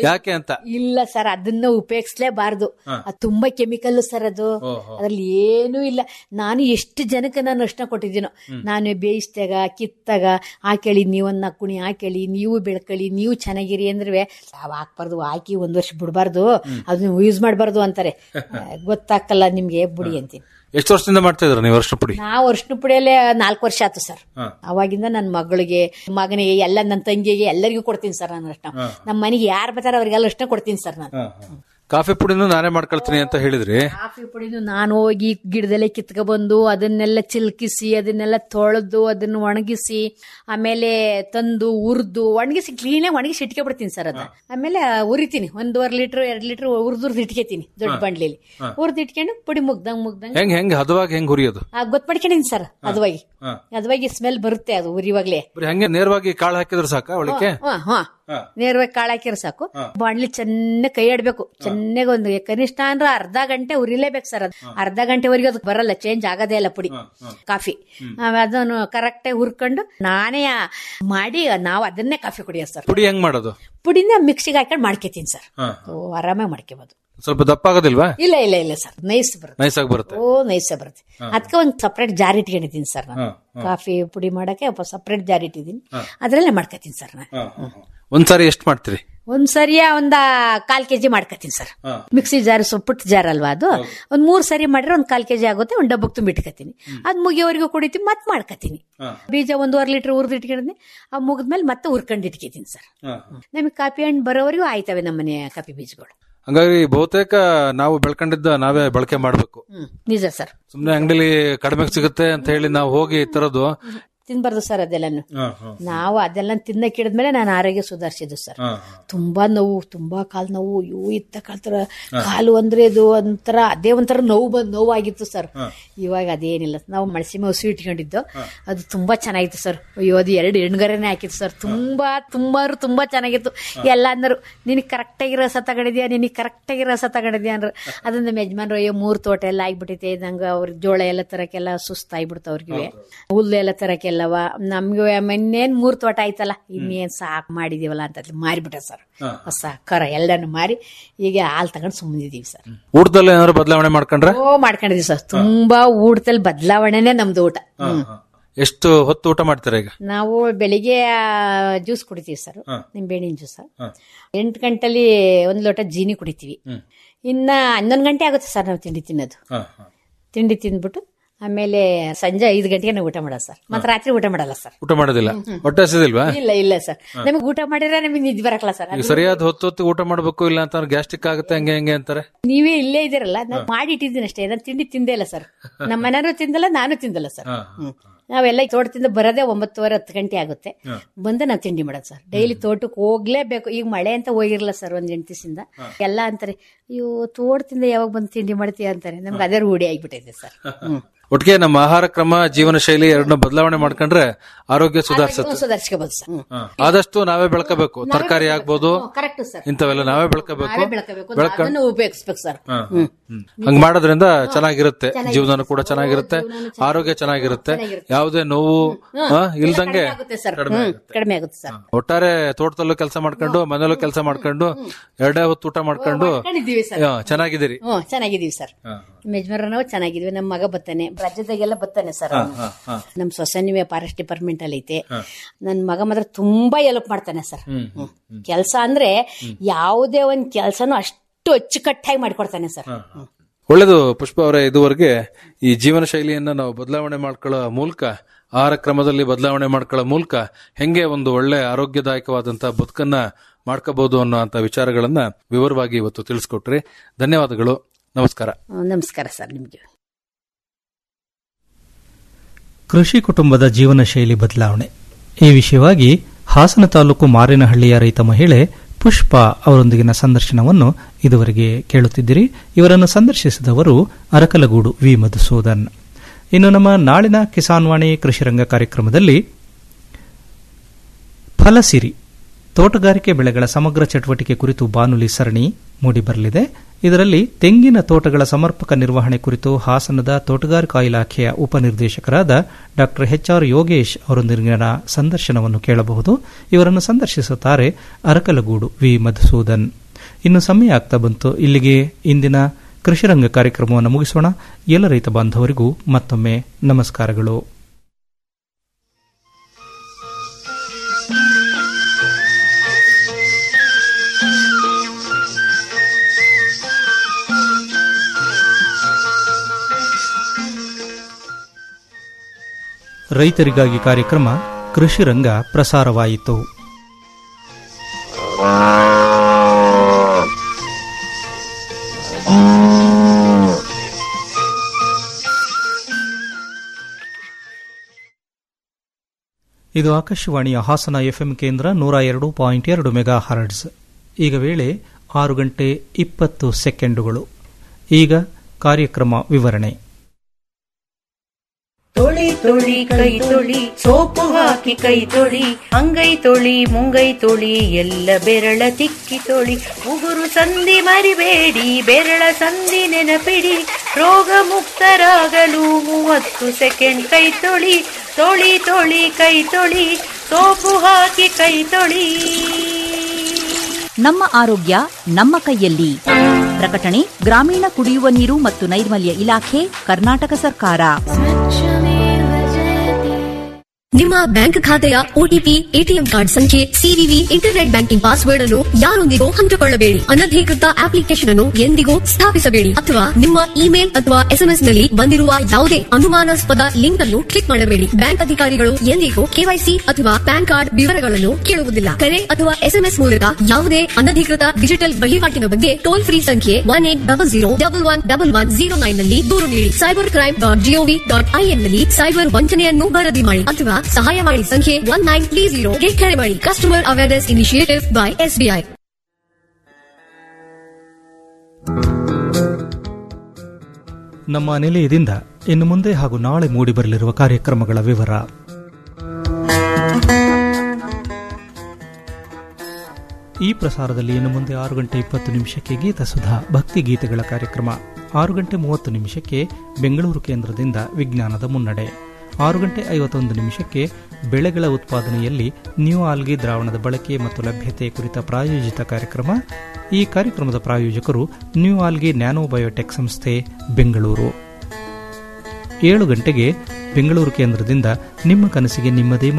ಯಾಕೆ ಅಂತ ಇಲ್ಲ ಸರ್ ಅದನ್ನ ಉಪಯೋಗಿಸ್ಲೇಬಾರ್ದು ಅದು ತುಂಬಾ ಕೆಮಿಕಲ್ ಸರ್ ಅದು ಅದ್ರಲ್ಲಿ ಏನೂ ಇಲ್ಲ ನಾನು ಎಷ್ಟು ಜನಕ್ಕೆ ನಾನು ಅರ್ಶನ ಕೊಟ್ಟಿದ್ದೀನೋ ನಾನು ಬೇಯಿಸ್ದಾಗ ಕಿತ್ತಾಗ ಹಾಕೇಳಿ ನೀವನ್ನ ಕುಣಿ ಹಾಕೇಳಿ ನೀವು ಬೆಳ್ಕೊಳ್ಳಿ ನೀವು ಚೆನ್ನಾಗಿರಿ ಅಂದ್ರೆ ನಾವು ಹಾಕ್ಬಾರ್ದು ಹಾಕಿ ಒಂದ್ ವರ್ಷ ಬಿಡಬಾರ್ದು ಅದನ್ನ ಯೂಸ್ ಮಾಡಬಾರ್ದು ಅಂತಾರೆ ಗೊತ್ತಾಗಲ್ಲ ನಿಮ್ಗೆ ಬುಡಿ ಅಂತೀನಿ ಎಷ್ಟು ವರ್ಷದಿಂದ ಮಾಡ್ತಾ ಇದ್ರ ನೀವು ಅರ್ಶಿನ ಪುಡಿ ನಾವು ಅರ್ಶಿನ ಪುಡಿಯಲ್ಲೇ ನಾಲ್ಕು ವರ್ಷ ಆಯ್ತು ಸರ್ ಅವಾಗಿಂದ ನನ್ನ ಮಗಳಿಗೆ ಮಗನಿಗೆ ಎಲ್ಲ ನನ್ನ ತಂಗಿಗೆ ಎಲ್ಲರಿಗೂ ಕೊಡ್ತೀನಿ ಸರ್ ನಾನು ಅರ್ಶನ ನಮ್ಮ ಮನೆಗೆ ಯಾರು ಬರ್ತಾರೆ ಅವರಿಗೆಲ್ಲ ಅರ್ಶನ ಕೊಡ್ತೀನಿ ಸರ್ ನಾನು ಕಾಫಿ ಪುಡಿನೂ ನಾನೇ ಮಾಡ್ಕೊಳ್ತೀನಿ ಅಂತ ಹೇಳಿದ್ರಿ ಕಾಫಿ ಪುಡಿನು ನಾನು ಹೋಗಿ ಗಿಡದಲ್ಲೇ ಕಿತ್ಕೊಬಂದು ಅದನ್ನೆಲ್ಲ ಚಿಲ್ಕಿಸಿ ಅದನ್ನೆಲ್ಲ ತೊಳೆದು ಅದನ್ನ ಒಣಗಿಸಿ ಆಮೇಲೆ ತಂದು ಹುರಿದು ಒಣಗಿಸಿ ಕ್ಲೀನಾಗಿ ಒಣಗಿಸಿ ಇಟ್ಕೊಬಿಡ್ತೀನಿ ಸರ್ ಅದ ಆಮೇಲೆ ಉರಿತೀನಿ ಒಂದೂವರೆ ಲೀಟರ್ ಎರಡು ಲೀಟರ್ ಉರ್ದುರ್ದು ಇಟ್ಕೊತೀನಿ ದೊಡ್ಡ ಬಂಡ್ಲಿಲಿ ಉರ್ದು ಇಟ್ಕೊಂಡು ಪುಡಿ ಮುಗ್ದಂಗ್ ಮುಗ್ದಂಗ್ ಹೆಂಗ್ ಹೆಂಗ್ ಹದವಾಗಿ ಹೆಂಗ್ ಹುರಿಯೋದು ಆ, ಗೊತ್ತ್ಪಡ್ಕೊಂಡಿನಿ ಸರ್ ಅದುವಾಗಿ ಅದುವಾಗಿ ಸ್ಮೆಲ್ ಬರುತ್ತೆ ಅದು ಉರಿವಾಗ್ಲೇ ಬರೀ ಹಂಗೆ ನೇರವಾಗಿ ಕಾಳು ಹಾಕಿದ್ರೆ ಸಾಕ ಒಳಕ್ಕೆ ಹಾ ಹಾ ನೇರವಾಗಿ ಕಾಳು ಹಾಕಿರೋ ಸಾಕು ಬಾಣ್ಲಿ ಚೆನ್ನಾಗಿ ಕೈ ಆಡ್ಬೇಕು ಚೆನ್ನಾಗಿ ಒಂದು ಕನಿಷ್ಠ ಅಂದ್ರೆ ಅರ್ಧ ಗಂಟೆ ಉರಿಲೇಬೇಕು ಸರ್ ಅದು ಅರ್ಧ ಗಂಟೆವರೆಗೆ ಅದು ಬರಲ್ಲ ಚೇಂಜ್ ಆಗದೇ ಇಲ್ಲ ಪುಡಿ ಕಾಫಿ ಆಮೇಲೆ ಅದನ್ನು ಕರೆಕ್ಟಾಗಿ ಹುರ್ಕೊಂಡು ನಾನೇ ಮಾಡಿ ನಾವು ಅದನ್ನೇ ಕಾಫಿ ಕುಡಿಯೋದು ಸರ್ ಪುಡಿ ಹೆಂಗ್ ಮಾಡೋದು ಪುಡಿನ ಮಿಕ್ಸಿಗೆ ಹಾಕೊಂಡು ಮಾಡ್ಕೊತೀನಿ ಸರ್ ಓ, ಆರಾಮಾಗಿ ಮಾಡ್ಕೋಬಹುದು ಸ್ವಲ್ಪ ದಪ್ಪ ಆಗೋದಿಲ್ವಾ ಇಲ್ಲ ಇಲ್ಲ ಇಲ್ಲ ಸರ್ ನೈಸ್ ಬರುತ್ತೆ ನೈಸ್ ಆಗಿ ಬರುತ್ತೆ ಓ ನೈಸ್ ಬರುತ್ತೆ ಅದಕ್ಕೆ ಒಂದು ಸಪ್ರೇಟ್ ಜಾರ್ ಇಟ್ಕೊಂಡಿದ್ದೀನಿ ಸರ್ ನಾನು ಕಾಫಿ ಪುಡಿ ಮಾಡಕ್ಕೆ ಸಪ್ರೇಟ್ ಜಾರ್ ಇಟ್ಟಿದ್ದೀನಿ ಅದ್ರಲ್ಲೇ ಮಾಡ್ಕೊತೀನಿ ಸರ್ ನಾನು ಒಂದ್ಸಾರಿ ಎಷ್ಟ್ ಮಾಡ್ತೀರಿ ಒಂದ್ ಸರಿಯ ಒಂದ ಕಾಲ್ ಕೆಜಿ ಮಾಡ್ಕೊತೀನಿ ಸರ್ ಮಿಕ್ಸಿ ಜಾರ್ ಸ್ವಲ್ಪ ಪುಟ್ಟ ಜಾರ್ ಅಲ್ವಾ ಅದು ಒಂದ್ ಮೂರ್ ಸರಿ ಮಾಡಿದ್ರೆ ಒಂದ್ ಕಾಲ್ ಕೆಜಿ ಆಗುತ್ತೆ ಒಂದ್ ಡಬ್ಬಕ್ ತುಂಬಿಟ್ಕತೀನಿ ಅದ್ ಮುಗಿಯೋವರೆಗೂ ಕುಡಿತೀನಿ ಮತ್ ಮಾಡ್ಕತೀನಿ ಬೀಜ ಒಂದೂವರೆ ಲೀಟರ್ ಹುರಿದು ಇಟ್ಕೊಂಡಿದ್ದೀನಿ ಆ ಮುಗಿದ್ಮೇಲೆ ಮತ್ತೆ ಹುರ್ಕೊಂಡು ಇಟ್ಕೊತೀನಿ ಸರ್ ನಮಗೆ ಕಾಫಿ ಹಣ್ಣು ಬರೋವರೆಗೂ ಆಯ್ತವೆ ನಮ್ಮನೆ ಕಾಫಿ ಬೀಜಗಳು ಹಂಗಾಗಿ ಬಹುತೇಕ ನಾವು ಬೆಳ್ಕೊಂಡಿದ್ದ ನಾವೇ ಬಳಕೆ ಮಾಡ್ಬೇಕು ಹ್ಮ್ ನಿಜ ಸರ್ ಸುಮ್ನೆ ಅಂಗಡಿಲಿ ಕಡಿಮೆ ಸಿಗುತ್ತೆ ಅಂತ ಹೇಳಿ ನಾವು ಹೋಗಿ ತರೋದು ತಿನ್ಬಾರ್ದು ಸರ್ ಅದೆಲ್ಲನು ನಾವು ಅದೆಲ್ಲ ತಿನ್ನಕ್ಕೆ ಹಿಡಿದ್ಮೇಲೆ ನಾನು ಆರೋಗ್ಯ ಸುಧಾರಿಸಿದ್ದು ಸರ್ ತುಂಬಾ ನೋವು ತುಂಬಾ ಕಾಲು ನೋವು ಇವು ಇತ್ತ ಕಾಲ್ತರ ಕಾಲು ಅಂದ್ರೆ ಇದು ಒಂಥರ ಅದೇ ಒಂಥರ ನೋವು ಬಂದ್ ನೋವಾಗಿತ್ತು ಸರ್ ಇವಾಗ ಅದೇನಿಲ್ಲ ನಾವು ಮಳಸಿಮೆ ಹಸು ಇಟ್ಕೊಂಡಿದ್ದು ಅದು ತುಂಬಾ ಚೆನ್ನಾಗಿತ್ತು ಸರ್ ಅಯ್ಯೋ ಅದು ಎರಡು ಎಣ್ಗರನೇ ಹಾಕಿತ್ತು ಸರ್ ತುಂಬಾ ತುಂಬಾ ತುಂಬಾ ಚೆನ್ನಾಗಿತ್ತು ಎಲ್ಲ ಅಂದರು ನಿನಗೆ ಕರೆಕ್ಟಾಗಿ ರಸ ತಗೊಂಡಿದ್ಯಾ ನಿನಗೆ ಕರೆಕ್ಟಾಗಿ ರಸ ತಗೊಂಡಿದ್ಯಾ ಅಂದ್ರು ಅದನ್ನ ನಮ್ಮ ಯಜಮಾನ್ರು ಅಯ್ಯೋ ಮೂರ್ ತೋಟ ಎಲ್ಲ ಆಗ್ಬಿಟ್ಟೈತೆ ನಂಗೆ ಅವ್ರ ಜೋಳ ಎಲ್ಲ ತರಕ್ಕೆಲ್ಲ ಸುಸ್ತಾಗ್ಬಿಡ್ತು ಅವ್ರಿಗೆ ಹುಲ್ಲು ಎಲ್ಲ ತರಕ್ಕೆಲ್ಲವ ನಮ್ಗೆ ಇನ್ನೇನ್ ಮೂರ್ ತೋಟ ಆಯ್ತಲ್ಲ ಇನ್ನೇನ್ ಸಾಕ್ ಮಾಡಿದೀವಲ್ಲ ಅಂತ ಮಾರಿಬಿಟ್ಟ ಸರ್ ಹೊಸ ಕರ ಎಲ್ಲಾನು ಮಾರಿ ಈಗ ಹಾಲ್ ತಗೊಂಡು ಸುಮ್ಮನಿದೀವಿ ಸರ್ ಊಟದಲ್ಲಿ ಏನಾದ್ರು ಬದಲಾವಣೆ ಮಾಡ್ಕೊಂಡ್ರೆ ಓ ಮಾಡ್ಕೊಂಡಿದೀವಿ ಸರ್ ತುಂಬಾ ಊಟದಲ್ಲಿ ಬದಲಾವಣೆನೆ ನಮ್ದು ಊಟ ಹ್ಮ್ ಎಷ್ಟು ಹೊತ್ತು ಊಟ ಮಾಡ್ತೀರಾ ಈಗ ನಾವು ಬೆಳಿಗ್ಗೆ ಜ್ಯೂಸ್ ಕುಡಿತೀವಿ ಸರ್ ನಿಂಬೆಹಣ್ಣಿನ ಜ್ಯೂಸ್ ಎಂಟು ಗಂಟೆಲಿ ಒಂದ್ ಲೋಟ ಜೀನಿ ಕುಡಿತೀವಿ ಇನ್ನ ಹನ್ನೊಂದು ಗಂಟೆ ಆಗುತ್ತೆ ಸರ್ ನಾವು ತಿಂಡಿ ತಿನ್ನೋದು ತಿಂಡಿ ತಿಂದ್ಬಿಟ್ಟು ಆಮೇಲೆ ಸಂಜೆ ಐದು ಗಂಟೆಗೆ ನಾವು ಊಟ ಮಾಡೋದು ಸರ್ ಮತ್ತೆ ರಾತ್ರಿ ಊಟ ಮಾಡಲ್ಲ ಸರ್ ಊಟ ಮಾಡೋದಿಲ್ಲ ಹೊಟ್ಟೆ ಹಸಿದಿಲ್ವಾ ಇಲ್ಲ ಇಲ್ಲ ಸರ್ ನಮಗೆ ಊಟ ಮಾಡಿದ್ರೆ ನಮಗೆ ನಿದ್ದೆ ಬರಕಲ್ಲ ಸರ್ ಈಗ ಸರಿಯಾದ ಹೊತ್ತು ಹೊತ್ತು ಊಟ ಮಾಡ್ಬೇಕು ಇಲ್ಲ ಅಂತ ಗ್ಯಾಸ್ಟ್ರಿಕ್ ಆಗುತ್ತೆ ಹಂಗೆ ಹಂಗೆ ಅಂತಾರೆ ನೀವೇ ಇಲ್ಲೇ ಇದ್ದೀರಲ್ಲ ನಾನು ಮಾಡಿ ಇಟ್ಟಿದ್ದೀನಿ ಅಷ್ಟೇ ನಾನು ತಿಂಡಿ ತಿಂದೇ ಇಲ್ಲ ಸರ್ ನಮ್ಮ ಮನೆಯವರು ತಿಂದಲ್ಲ ನಾನು ತಿಂದಲ್ಲ ಸರ್ ಹ್ಮ್. ನಾವೆಲ್ಲ ತೋಟದಿಂದ ಬರೋದೇ ಒಂಬತ್ತುವರೆ ಹತ್ತು ಗಂಟೆ ಆಗುತ್ತೆ ಬಂದು ನಾವು ತಿಂಡಿ ಮಾಡೋದು ಸರ್ ಡೈಲಿ ತೋಟಕ್ಕೆ ಹೋಗ್ಲೇಬೇಕು ಈಗ ಮಳೆ ಅಂತ ಹೋಗಿರಲ್ಲ ಸರ್ ಒಂದ್ ಎಂಟು ದಿವಸದಿಂದ ಎಲ್ಲ ಅಂತಾರೆ ಅಯ್ಯೋ ತೋಟದಿಂದ ಯಾವಾಗ ಬಂದು ತಿಂಡಿ ಮಾಡ್ತೀಯ ಅಂತಾರೆ ನಮ್ಗೆ ಅದೇ ರೂಢಿ ಆಗ್ಬಿಟ್ಟೈತೆ ಸರ್ ಹ್ಮ್ ಒಟ್ಟಿಗೆ ನಮ್ಮ ಆಹಾರ ಕ್ರಮ ಜೀವನ ಶೈಲಿ ಎರಡನ್ನ ಬದಲಾವಣೆ ಮಾಡ್ಕೊಂಡ್ರೆ ಆರೋಗ್ಯ ಸುಧಾರಿಸುತ್ತೆ ಸುಧಾರಿಸ್ಕೋಬಹುದು ಸರ್ ಹ್ಮ್. ಆದಷ್ಟು ನಾವೇ ಬೆಳ್ಕೋಬೇಕು ತರಕಾರಿ ಆಗ್ಬೋದು ಕರೆಕ್ಟ್ ಸರ್ ಇಂಥವೆಲ್ಲ ನಾವೇ ಬೆಳ್ಕೋಬೇಕು ನಾವೇ ಬೆಳ್ಕೋಬೇಕು ಬೆಳ್ಕ ಅದನ್ನು ಉಪಯೋಗಿಸ್ಬೇಕು ಸರ್ ಹ್ಮ್ ಹಂಗ್ ಮಾಡೋದ್ರಿಂದ ಚೆನ್ನಾಗಿರುತ್ತೆ ಜೀವನ ಕೂಡ ಚೆನ್ನಾಗಿರುತ್ತೆ ಆರೋಗ್ಯ ಚೆನ್ನಾಗಿರುತ್ತೆ ಯಾವುದೇ ನೋವು ಆ, ಇಲ್ದಂಗೆ ಆಗುತ್ತೆ ಸರ್ ಹ್ಮ್ ಕಡಿಮೆ ಆಗುತ್ತೆ ಸರ್ ಒಟ್ಟಾರೆ ತೋಟದಲ್ಲೂ ಕೆಲಸ ಮಾಡ್ಕೊಂಡು ಮನೇಲೂ ಕೆಲಸ ಮಾಡ್ಕೊಂಡು ಎರಡೇ ಹೊತ್ತು ಊಟ ಮಾಡ್ಕೊಂಡು ಮಾಡ್ಕೊಂಡಿದ್ದೀವಿ ಸರ್ ಆ, ಚೆನ್ನಾಗಿದ್ದೀರಿ ಹ್ಮ್ ಚೆನ್ನಾಗಿದೀವಿ ಸರ್ ಯಜಮಾನ್ರು ನಾವು ಚೆನ್ನಾಗಿದ್ವಿ ನಮ್ಮ ಮಗ ಬತ್ತಾನೆ ರಾಜ್ಯದಾಗೆಲ್ಲ ಬತ್ತಾನೆ ಸರ್ ಅವ್ನು. ನಮ್ ಸೊಸೈನಿ ಫಾರೆಸ್ಟ್ ಡಿಪಾರ್ಟ್ಮೆಂಟ್ ಅಲ್ಲಿ ಐತೆ ನನ್ ಮಗ ಮಾತ್ರ ತುಂಬಾ ಹೆಲ್ಪ್ ಮಾಡ್ತಾನೆ ಸರ್ ಕೆಲಸ ಅಂದ್ರೆ ಯಾವುದೇ ಒಂದ್ ಕೆಲ್ಸನೂ ಅಷ್ಟು ಅಚ್ಚುಕಟ್ಟಾಗಿ ಮಾಡ್ಕೊಡ್ತಾನೆ ಸರ್ ಒಳ್ಳೇದು ಪುಷ್ಪ ಅವರೇ ಇದುವರೆಗೆ ಈ ಜೀವನ ಶೈಲಿಯನ್ನ ನಾವು ಬದಲಾವಣೆ ಮಾಡ್ಕೊಳ್ಳೋ ಮೂಲಕ ಆಹಾರ ಕ್ರಮದಲ್ಲಿ ಬದಲಾವಣೆ ಮಾಡ್ಕೊಳ್ಳೋ ಮೂಲಕ ಹೆಂಗೆ ಒಂದು ಒಳ್ಳೆ ಆರೋಗ್ಯದಾಯಕವಾದಂತಹ ಬದುಕನ್ನ ಮಾಡ್ಕೋಬಹುದು ಅನ್ನೋ ಅಂತ ವಿಚಾರಗಳನ್ನ ವಿವರವಾಗಿ ಇವತ್ತು ತಿಳಿಸ್ಕೊಟ್ರಿ ಧನ್ಯವಾದಗಳು ನಮಸ್ಕಾರ ಹ್ಮ್, ನಮಸ್ಕಾರ ಸರ್ ನಿಮ್ಗೆ ಕೃಷಿ ಕುಟುಂಬದ ಜೀವನ ಶೈಲಿ ಬದಲಾವಣೆ ಈ ವಿಷಯವಾಗಿ ಹಾಸನ ತಾಲೂಕು ಮಾರಿನಹಳ್ಳಿಯ ರೈತ ಮಹಿಳೆ ಪುಷ್ಪ ಅವರೊಂದಿಗಿನ ಸಂದರ್ಶನವನ್ನು ಇದುವರೆಗೆ ಕೇಳುತ್ತಿದ್ದಿರಿ ಇವರನ್ನು ಸಂದರ್ಶಿಸಿದವರು ಅರಕಲಗೂಡು ವಿ ಮಧುಸೂದನ್ ಇನ್ನು ನಮ್ಮ ನಾಳಿನ ಕಿಸಾನ್ ವಾಣಿ ಕೃಷಿರಂಗ ಕಾರ್ಯಕ್ರಮದಲ್ಲಿ ಫಲಸಿರಿ ತೋಟಗಾರಿಕೆ ಬೆಳೆಗಳ ಸಮಗ್ರ ಚಟುವಟಿಕೆ ಕುರಿತು ಬಾನುಲಿ ಸರಣಿ ಮೂಡಿಬರಲಿದೆ ಇದರಲ್ಲಿ ತೆಂಗಿನ ತೋಟಗಳ ಸಮರ್ಪಕ ನಿರ್ವಹಣೆ ಕುರಿತು ಹಾಸನದ ತೋಟಗಾರಿಕಾ ಇಲಾಖೆಯ ಉಪನಿರ್ದೇಶಕರಾದ ಡಾ ಎಚ್ಆರ್ ಯೋಗೇಶ್ ಅವರೊಂದಿಗಿನ ಸಂದರ್ಶನವನ್ನು ಕೇಳಬಹುದು ಇವರನ್ನು ಸಂದರ್ಶಿಸುತ್ತಾರೆ ಅರಕಲಗೂಡು ವಿ ಮಧುಸೂದನ್ ಇನ್ನು ಸಮಯ ಆಗ್ತಾ ಬಂತು ಇಲ್ಲಿಗೆ ಇಂದಿನ ಕೃಷಿರಂಗ ಕಾರ್ಯಕ್ರಮವನ್ನು ಮುಗಿಸೋಣ ಎಲ್ಲ ರೈತ ಬಾಂಧವರಿಗೂ ಮತ್ತೊಮ್ಮೆ ನಮಸ್ಕಾರಗಳು ರೈತರಿಗಾಗಿ ಕಾರ್ಯಕ್ರಮ ಕೃಷಿರಂಗ ಪ್ರಸಾರವಾಯಿತು ಇದು ಆಕಾಶವಾಣಿಯ ಹಾಸನ ಎಫ್ಎಂ ಕೇಂದ್ರ ನೂರ ಎರಡು ಪಾಯಿಂಟ್ ಎರಡು ಮೆಗಾ ಹರ್ಡ್ಸ್ ಈಗ ವೇಳೆ ಆರು ಗಂಟೆ ಇಪ್ಪತ್ತು ಸೆಕೆಂಡುಗಳು ಈಗ ಕಾರ್ಯಕ್ರಮ ವಿವರಣೆ ತೊಳಿ ತೊಳಿ ಕೈ ತೊಳಿ ಸೋಪು ಹಾಕಿ ಕೈ ತೊಳಿ ಅಂಗೈ ತೊಳಿ ಮುಂಗೈ ತೊಳಿ ಎಲ್ಲ ಬೆರಳ ತಿಕ್ಕಿ ತೊಳಿ ಉಗುರು ಸಂಧಿ ಮರಿಬೇಡಿ ಬೆರಳ ಸಂಧಿ ನೆನಪಿಡಿ ರೋಗ ಮುಕ್ತರಾಗಲು ಮೂವತ್ತು ಸೆಕೆಂಡ್ ಕೈ ತೊಳಿ ತೊಳಿ ತೊಳಿ ಕೈ ತೊಳಿ ಸೋಪು ಹಾಕಿ ಕೈ ತೊಳಿ ನಮ್ಮ ಆರೋಗ್ಯ ನಮ್ಮ ಕೈಯಲ್ಲಿ ಪ್ರಕಟಣೆ ಗ್ರಾಮೀಣ ಕುಡಿಯುವ ನೀರು ಮತ್ತು ನೈರ್ಮಲ್ಯ ಇಲಾಖೆ ಕರ್ನಾಟಕ ಸರ್ಕಾರ ನಿಮ್ಮ ಬ್ಯಾಂಕ್ ಖಾತೆಯ ಒಟಿಪಿ ಎಟಿಎಂ ಕಾರ್ಡ್ ಸಂಖ್ಯೆ ಸಿವಿವಿ ಇಂಟರ್ನೆಟ್ ಬ್ಯಾಂಕಿಂಗ್ ಪಾಸ್ವರ್ಡ್ ಅನ್ನು ಯಾರೊಂದಿಗೂ ಹಂಚಿಕೊಳ್ಳಬೇಡಿ ಅನಧಿಕೃತ ಅಪ್ಲಿಕೇಶನ್ ಅನ್ನು ಎಂದಿಗೂ ಸ್ಥಾಪಿಸಬೇಡಿ ಅಥವಾ ನಿಮ್ಮ ಇಮೇಲ್ ಅಥವಾ ಎಸ್ಎಂಎಸ್ ನಲ್ಲಿ ಬಂದಿರುವ ಯಾವುದೇ ಅನುಮಾನಾಸ್ಪದ ಲಿಂಕ್ ಅನ್ನು ಕ್ಲಿಕ್ ಮಾಡಬೇಡಿ ಬ್ಯಾಂಕ್ ಅಧಿಕಾರಿಗಳು ಎಂದಿಗೂ ಕೆವೈಸಿ ಅಥವಾ ಪ್ಯಾನ್ ಕಾರ್ಡ್ ವಿವರಗಳನ್ನು ಕೇಳುವುದಿಲ್ಲ ಕರೆ ಅಥವಾ ಎಸ್ಎಂಎಸ್ ಮೂಲಕ ಯಾವುದೇ ಅನಧಿಕೃತ ಡಿಜಿಟಲ್ ವಹಿವಾಟಿನ ಬಗ್ಗೆ ಟೋಲ್ ಫ್ರೀ ಸಂಖ್ಯೆ one eight double zero double one double one zero nine ನಲ್ಲಿ ದೂರು ನೀಡಿ cyber crime dot GOV dot IN ನಲ್ಲಿ ಸೈಬರ್ ವಂಚನೆಯನ್ನು ವರದಿ ಮಾಡಿ ಅಥವಾ ಸಹಾಯವಾಣಿ ಸಂಖ್ಯೆ ಒನ್ ನೈನ್ ತ್ರೀ ಜೀರೋಗೆ ಕರೆ ಮಾಡಿ customer awareness initiative by SBI ನಮ್ಮ ನಿಲಯದಿಂದ ಇನ್ನು ಮುಂದೆ ಹಾಗೂ ನಾಳೆ ಮೂಡಿಬರಲಿರುವ ಕಾರ್ಯಕ್ರಮಗಳ ವಿವರ ಈ ಪ್ರಸಾರದಲ್ಲಿ ಇನ್ನು ಮುಂದೆ ಆರು ಗಂಟೆ ಇಪ್ಪತ್ತು ನಿಮಿಷಕ್ಕೆ ಗೀತಸುಧಾ ಭಕ್ತಿ ಗೀತೆಗಳ ಕಾರ್ಯಕ್ರಮ ಆರು ಗಂಟೆ ಮೂವತ್ತು ನಿಮಿಷಕ್ಕೆ ಬೆಂಗಳೂರು ಕೇಂದ್ರದಿಂದ ವಿಜ್ಞಾನದ ಮುನ್ನಡೆ ಆರು ಗಂಟೆ ಐವತ್ತೊಂದು ನಿಮಿಷಕ್ಕೆ ಬೆಳೆಗಳ ಉತ್ಪಾದನೆಯಲ್ಲಿ ನ್ಯೂ ಆಲ್ಗಿ ದ್ರಾವಣದ ಬಳಕೆ ಮತ್ತು ಲಭ್ಯತೆ ಕುರಿತ ಪ್ರಾಯೋಜಿತ ಕಾರ್ಯಕ್ರಮ ಈ ಕಾರ್ಯಕ್ರಮದ ಪ್ರಾಯೋಜಕರು ನ್ಯೂ ಆಲ್ಗಿ ನ್ಯಾನೋಬಯೋಟೆಕ್ ಸಂಸ್ಥೆ ಬೆಂಗಳೂರು ಏಳು ಗಂಟೆಗೆ ಬೆಂಗಳೂರು ಕೇಂದ್ರದಿಂದ ನಿಮ್ಮ ಕನಸಿಗೆ ನಿಮ್ಮದೇ